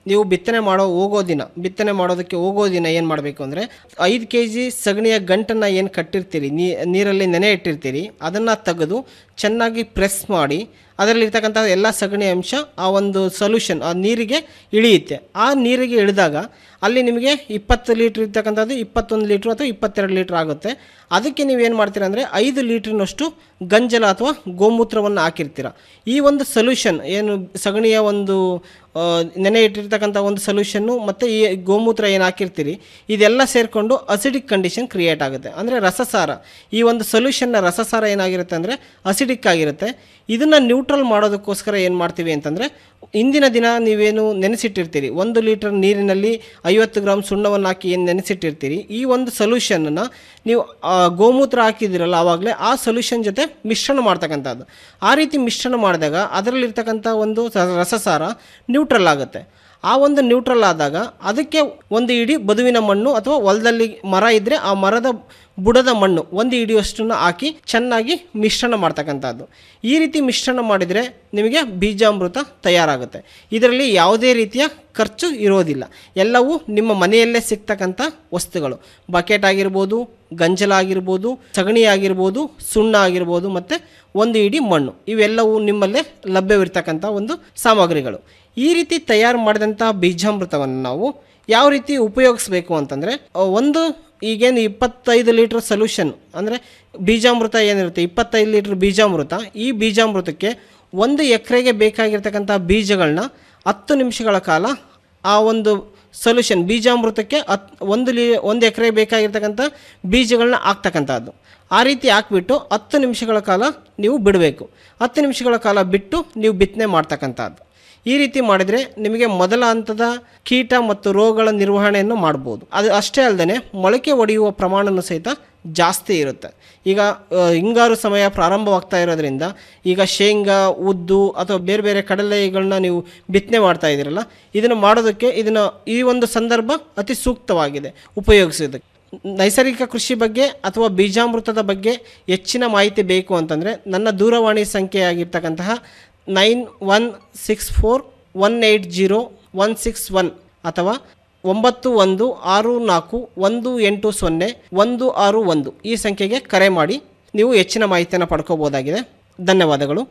ನೀವು ಬಿತ್ತನೆ ಮಾಡೋ ಹೋಗೋ ದಿನ ಬಿತ್ತನೆ ಮಾಡೋದಕ್ಕೆ ಹೋಗೋ ದಿನ ಏನು ಮಾಡಬೇಕು ಅಂದರೆ ಐದು ಕೆ ಜಿ ಸಗಣಿಯ ಗಂಟನ್ನು ಏನು ಕಟ್ಟಿರ್ತೀರಿ ನೀ ನೀರಲ್ಲಿ ನೆನೆ ಇಟ್ಟಿರ್ತೀರಿ ಅದನ್ನು ತೆಗೆದು ಚೆನ್ನಾಗಿ ಪ್ರೆಸ್ ಮಾಡಿ ಅದರಲ್ಲಿರ್ತಕ್ಕಂಥ ಎಲ್ಲ ಸಗಣಿ ಅಂಶ ಆ ಒಂದು ಸೊಲ್ಯೂಷನ್ ಆ ನೀರಿಗೆ ಇಳಿಯುತ್ತೆ ಆ ನೀರಿಗೆ ಇಳಿದಾಗ ಅಲ್ಲಿ ನಿಮಗೆ ಇಪ್ಪತ್ತು ಲೀಟ್ರ್ ಇರ್ತಕ್ಕಂಥದ್ದು ಇಪ್ಪತ್ತೊಂದು ಲೀಟ್ರ್ ಅಥವಾ ಇಪ್ಪತ್ತೆರಡು ಲೀಟ್ರ್ ಆಗುತ್ತೆ ಅದಕ್ಕೆ ನೀವೇನು ಮಾಡ್ತೀರಾ ಅಂದರೆ ಐದು ಲೀಟ್ರಿನಷ್ಟು ಗಂಜಲ ಅಥವಾ ಗೋಮೂತ್ರವನ್ನು ಹಾಕಿರ್ತೀರ ಈ ಒಂದು ಸೊಲ್ಯೂಷನ್ ಏನು ಸಗಣಿಯ ಒಂದು ಆ, ನೆನೆ ಇಟ್ಟಿರ್ತಕ್ಕಂಥ ಒಂದು ಸೊಲ್ಯೂಷನ್ನು ಮತ್ತು ಈ ಗೋಮೂತ್ರ ಏನು ಹಾಕಿರ್ತೀರಿ ಇದೆಲ್ಲ ಸೇರಿಕೊಂಡು ಅಸಿಡಿಕ್ ಕಂಡೀಷನ್ ಕ್ರಿಯೇಟ್ ಆಗುತ್ತೆ ಅಂದರೆ ರಸಸಾರ ಈ ಒಂದು ಸೊಲ್ಯೂಷನ್ನ ರಸಸಾರ ಏನಾಗಿರುತ್ತೆ ಅಂದರೆ ಅಸಿಡಿಕ್ ಆಗಿರುತ್ತೆ ಇದನ್ನು ನ್ಯೂಟ್ರಲ್ ಮಾಡೋದಕ್ಕೋಸ್ಕರ ಏನು ಮಾಡ್ತೀವಿ ಅಂತಂದರೆ ಇಂದಿನ ದಿನ ನೀವೇನು ನೆನೆಸಿಟ್ಟಿರ್ತೀರಿ ಒಂದು ಲೀಟರ್ ನೀರಿನಲ್ಲಿ ಐವತ್ತು ಗ್ರಾಮ್ ಸುಣ್ಣವನ್ನು ಹಾಕಿ ಏನು ನೆನೆಸಿಟ್ಟಿರ್ತೀರಿ ಈ ಒಂದು ಸೊಲ್ಯೂಷನನ್ನು ನೀವು ಆ, ಗೋಮೂತ್ರ ಹಾಕಿದಿರಲ್ಲ ಆವಾಗಲೇ ಆ ಸೊಲ್ಯೂಷನ್ ಜೊತೆ ಮಿಶ್ರಣ ಮಾಡ್ತಕ್ಕಂಥದ್ದು ಆ ರೀತಿ ಮಿಶ್ರಣ ಮಾಡಿದಾಗ ಅದರಲ್ಲಿರ್ತಕ್ಕಂಥ ಒಂದು ಸ- ರಸಸಾರ ನ್ಯೂಟ್ರಲ್ ಆಗುತ್ತೆ ಆ ಒಂದು ನ್ಯೂಟ್ರಲ್ ಆದಾಗ ಅದಕ್ಕೆ ಒಂದು ಇಡೀ ಬದುವಿನ ಮಣ್ಣು ಅಥವಾ ಹೊಲದಲ್ಲಿ ಮರ ಇದ್ದರೆ ಆ ಮರದ ಬುಡದ ಮಣ್ಣು ಒಂದು ಇಡಿಯಷ್ಟನ್ನು ಹಾಕಿ ಚೆನ್ನಾಗಿ ಮಿಶ್ರಣ ಮಾಡ್ತಕ್ಕಂಥದ್ದು ಈ ರೀತಿ ಮಿಶ್ರಣ ಮಾಡಿದರೆ ನಿಮಗೆ ಬೀಜಾಮೃತ ತಯಾರಾಗುತ್ತೆ ಇದರಲ್ಲಿ ಯಾವುದೇ ರೀತಿಯ ಖರ್ಚು ಇರೋದಿಲ್ಲ ಎಲ್ಲವೂ ನಿಮ್ಮ ಮನೆಯಲ್ಲೇ ಸಿಗ್ತಕ್ಕಂಥ ವಸ್ತುಗಳು ಬಕೆಟ್ ಆಗಿರ್ಬೋದು ಗಂಜಲ ಆಗಿರ್ಬೋದು ಸಗಣಿ ಆಗಿರ್ಬೋದು ಸುಣ್ಣ ಆಗಿರ್ಬೋದು ಮತ್ತು ಒಂದು ಇಡೀ ಮಣ್ಣು ಇವೆಲ್ಲವೂ ನಿಮ್ಮಲ್ಲೇ ಲಭ್ಯವಿರ್ತಕ್ಕಂಥ ಒಂದು ಸಾಮಗ್ರಿಗಳು ಈ ರೀತಿ ತಯಾರು ಮಾಡಿದಂಥ ಬೀಜಾಮೃತವನ್ನು ನಾವು ಯಾವ ರೀತಿ ಉಪಯೋಗಿಸ್ಬೇಕು ಅಂತಂದರೆ ಒಂದು ಈಗೇನು ಇಪ್ಪತ್ತೈದು ಲೀಟ್ರ್ ಸೊಲ್ಯೂಷನ್ ಅಂದರೆ ಬೀಜಾಮೃತ ಏನಿರುತ್ತೆ ಇಪ್ಪತ್ತೈದು ಲೀಟ್ರ್ ಬೀಜಾಮೃತ ಈ ಬೀಜಾಮೃತಕ್ಕೆ ಒಂದು ಎಕರೆಗೆ ಬೇಕಾಗಿರ್ತಕ್ಕಂಥ ಬೀಜಗಳನ್ನ ಹತ್ತು ನಿಮಿಷಗಳ ಕಾಲ ಆ ಒಂದು ಸೊಲ್ಯೂಷನ್ ಬೀಜಾಮೃತಕ್ಕೆ ಹತ್ ಒಂದು ಲೀ ಒಂದು ಎಕರೆ ಬೇಕಾಗಿರ್ತಕ್ಕಂಥ ಬೀಜಗಳನ್ನ ಹಾಕ್ತಕ್ಕಂಥದ್ದು ಆ ರೀತಿ ಹಾಕ್ಬಿಟ್ಟು ಹತ್ತು ನಿಮಿಷಗಳ ಕಾಲ ನೀವು ಬಿಡಬೇಕು ಹತ್ತು ನಿಮಿಷಗಳ ಕಾಲ ಬಿಟ್ಟು ನೀವು ಬಿತ್ತನೆ ಮಾಡ್ತಕ್ಕಂಥದ್ದು ಈ ರೀತಿ ಮಾಡಿದರೆ ನಿಮಗೆ ಮೊದಲ ಹಂತದ ಕೀಟ ಮತ್ತು ರೋಗಗಳ ನಿರ್ವಹಣೆಯನ್ನು ಮಾಡ್ಬೋದು ಅದು ಅಷ್ಟೇ ಅಲ್ಲದೆ ಮೊಳಕೆ ಒಡೆಯುವ ಪ್ರಮಾಣನೂ ಸಹಿತ ಜಾಸ್ತಿ ಇರುತ್ತೆ ಈಗ ಆ, ಹಿಂಗಾರು ಸಮಯ ಪ್ರಾರಂಭವಾಗ್ತಾ ಇರೋದ್ರಿಂದ ಈಗ ಶೇಂಗಾ ಉದ್ದು ಅಥವಾ ಬೇರೆ ಬೇರೆ ಕಡಲೆಗಳನ್ನ ನೀವು ಬಿತ್ತನೆ ಮಾಡ್ತಾ ಇದ್ದೀರಲ್ಲ ಇದನ್ನು ಮಾಡೋದಕ್ಕೆ ಇದನ್ನು ಈ ಒಂದು ಸಂದರ್ಭ ಅತಿ ಸೂಕ್ತವಾಗಿದೆ ಉಪಯೋಗಿಸೋದಕ್ಕೆ ನೈಸರ್ಗಿಕ ಕೃಷಿ ಬಗ್ಗೆ ಅಥವಾ ಬೀಜಾಮೃತದ ಬಗ್ಗೆ ಹೆಚ್ಚಿನ ಮಾಹಿತಿ ಬೇಕು ಅಂತಂದರೆ ನನ್ನ ದೂರವಾಣಿ ಸಂಖ್ಯೆಯಾಗಿರ್ತಕ್ಕಂತಹ nine one six four one eight zero one six one ಅಥವಾ ಒಂಬತ್ತು ಒಂದು ಆರು ನಾಲ್ಕು ಒಂದು ಎಂಟು ಸೊನ್ನೆ ಒಂದು ಆರು ಒಂದು ಈ ಸಂಖ್ಯೆಗೆ ಕರೆ ಮಾಡಿ ನೀವು ಹೆಚ್ಚಿನ ಮಾಹಿತಿಯನ್ನು ಪಡ್ಕೋಬೋದಾಗಿದೆ ಧನ್ಯವಾದಗಳು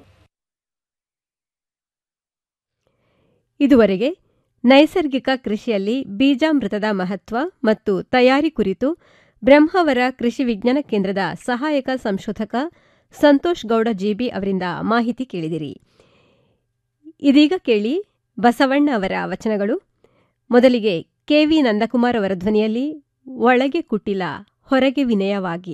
ಇದುವರೆಗೆ ನೈಸರ್ಗಿಕ ಕೃಷಿಯಲ್ಲಿ ಬೀಜಾಮೃತದ ಮಹತ್ವ ಮತ್ತು ತಯಾರಿ ಕುರಿತು ಬ್ರಹ್ಮಾವರ ಕೃಷಿ ವಿಜ್ಞಾನ ಕೇಂದ್ರದ ಸಹಾಯಕ ಸಂಶೋಧಕ ಸಂತೋಷ್ ಗೌಡ ಜಿಬಿ ಅವರಿಂದ ಮಾಹಿತಿ ಕೇಳಿದಿರಿ ಇದೀಗ ಕೇಳಿ ಬಸವಣ್ಣ ಅವರ ವಚನಗಳು ಮೊದಲಿಗೆ ಕೆವಿ ನಂದಕುಮಾರ್ ಅವರ ಧ್ವನಿಯಲ್ಲಿ ಒಳಗೆ ಕುಟಿಲ ಹೊರಗೆ ವಿನಯವಾಗಿ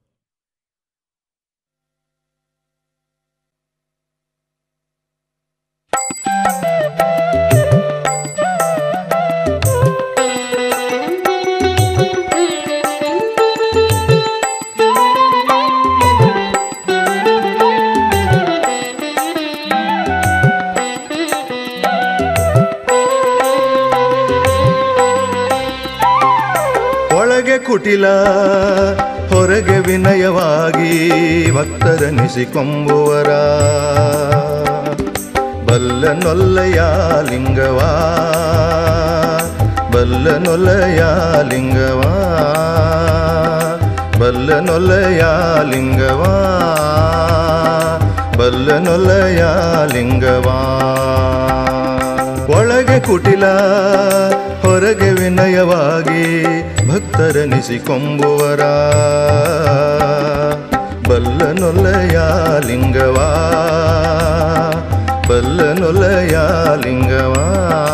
ಒಳಗೆ ಕುಟಿಲ ಹೊರಗೆ ವಿನಯವಾಗಿ ಭಕ್ತರನಿಸಿಕೊಂಬುವರ ಬಲ್ಲ ನೊಲ್ಲಯ ಲಿಂಗವಾ ಬಲ್ಲ ನೊಲ್ಲಯ ಲಿಂಗವಾ ಬಲ್ಲ ನೊಲ್ಲಯ ಲಿಂಗವಾ ಬಲ್ಲ ನೊಲ್ಲಯ ಲಿಂಗವಾ ಒಳಗೆ ಕುಟಿಲ ಹೊರಗೆ ವಿನಯವಾಗಿ ಭಕ್ತರನಿಸಿಕೊಂಬುವರ ಬಲ್ಲನೊಲಯ ಲಿಂಗವಾ ಬಲ್ಲನೊಲಯ ಲಿಂಗವಾ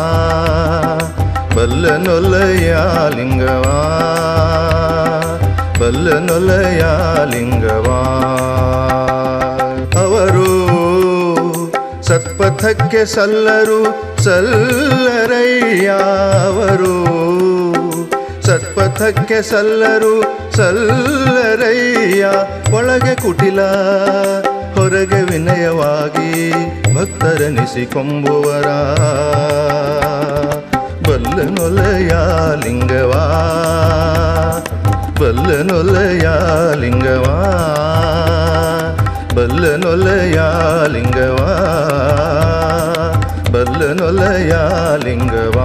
ಬಲ್ಲನೊಲಯ ಲಿಂಗವಾ ಬಲ್ಲನೊಲಯ ಲಿಂಗವಾ ಅವರು ಸತ್ಪಥಕ್ಕೆ ಸಲ್ಲರು ಸಲ್ಲರಯ್ಯ ಅವರು ಸತ್ಪಥಕ್ಕೆ ಸಲ್ಲರು ಸಲ್ಲರಯ್ಯ ಒಳಗೆ ಕುಟಿಲ ಹೊರಗೆ ವಿನಯವಾಗಿ ಭಕ್ತರನಿಸಿಕೊಂಬುವರ ಬಲ್ಲನೊಲಯ ಲಿಂಗವಾ ಬಲ್ಲನೊಲಯ ಲಿಂಗವಾ ಬಲ್ಲನೊಲಯ ಲಿಂಗವಾ ಬಲ್ಲನೊಲಯ ಲಿಂಗವಾ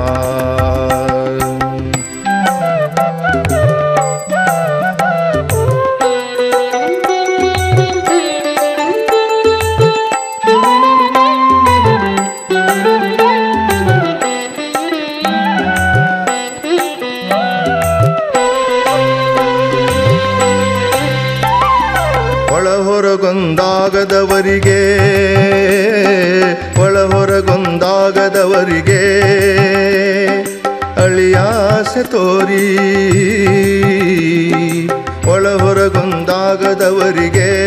ಒಳ ಹೊರಗೊಂದಾಗದವರಿಗೆ ಒಳ ಹೊರಗೊಂದಾಗದವರಿಗೆ ಅಳಿಯಾಸೆ ತೋರಿ ಒಳ ಹೊರಗೊಂದಾಗದವರಿಗೆ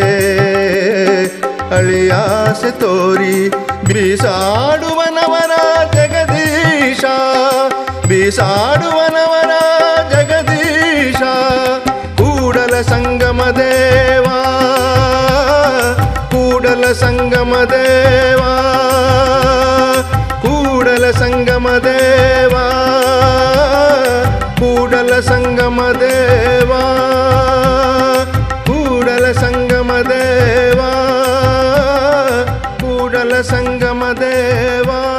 ಅಳಿಯಾಸೆ ತೋರಿ ಬೀಸಾಡುವನವನ ಜಗದೀಶ ಬೀಸಾಡುವನವನ ಜಗದೀಶ ಕೂಡಲ ಸಂಗಮ ದೇವಾ ಕೂಡಲ ಸಂಗಮ ದೇವಾ ಕೂಡಲ ಸಂಗಮ ದೇವಾ ಕೂಡಲ ಸಂಗಮ ದೇವಾ ಕೂಡಲ ಸಂಗಮ ದೇವಾ ಕೂಡಲ ಸಂಗಮ ದೇವಾ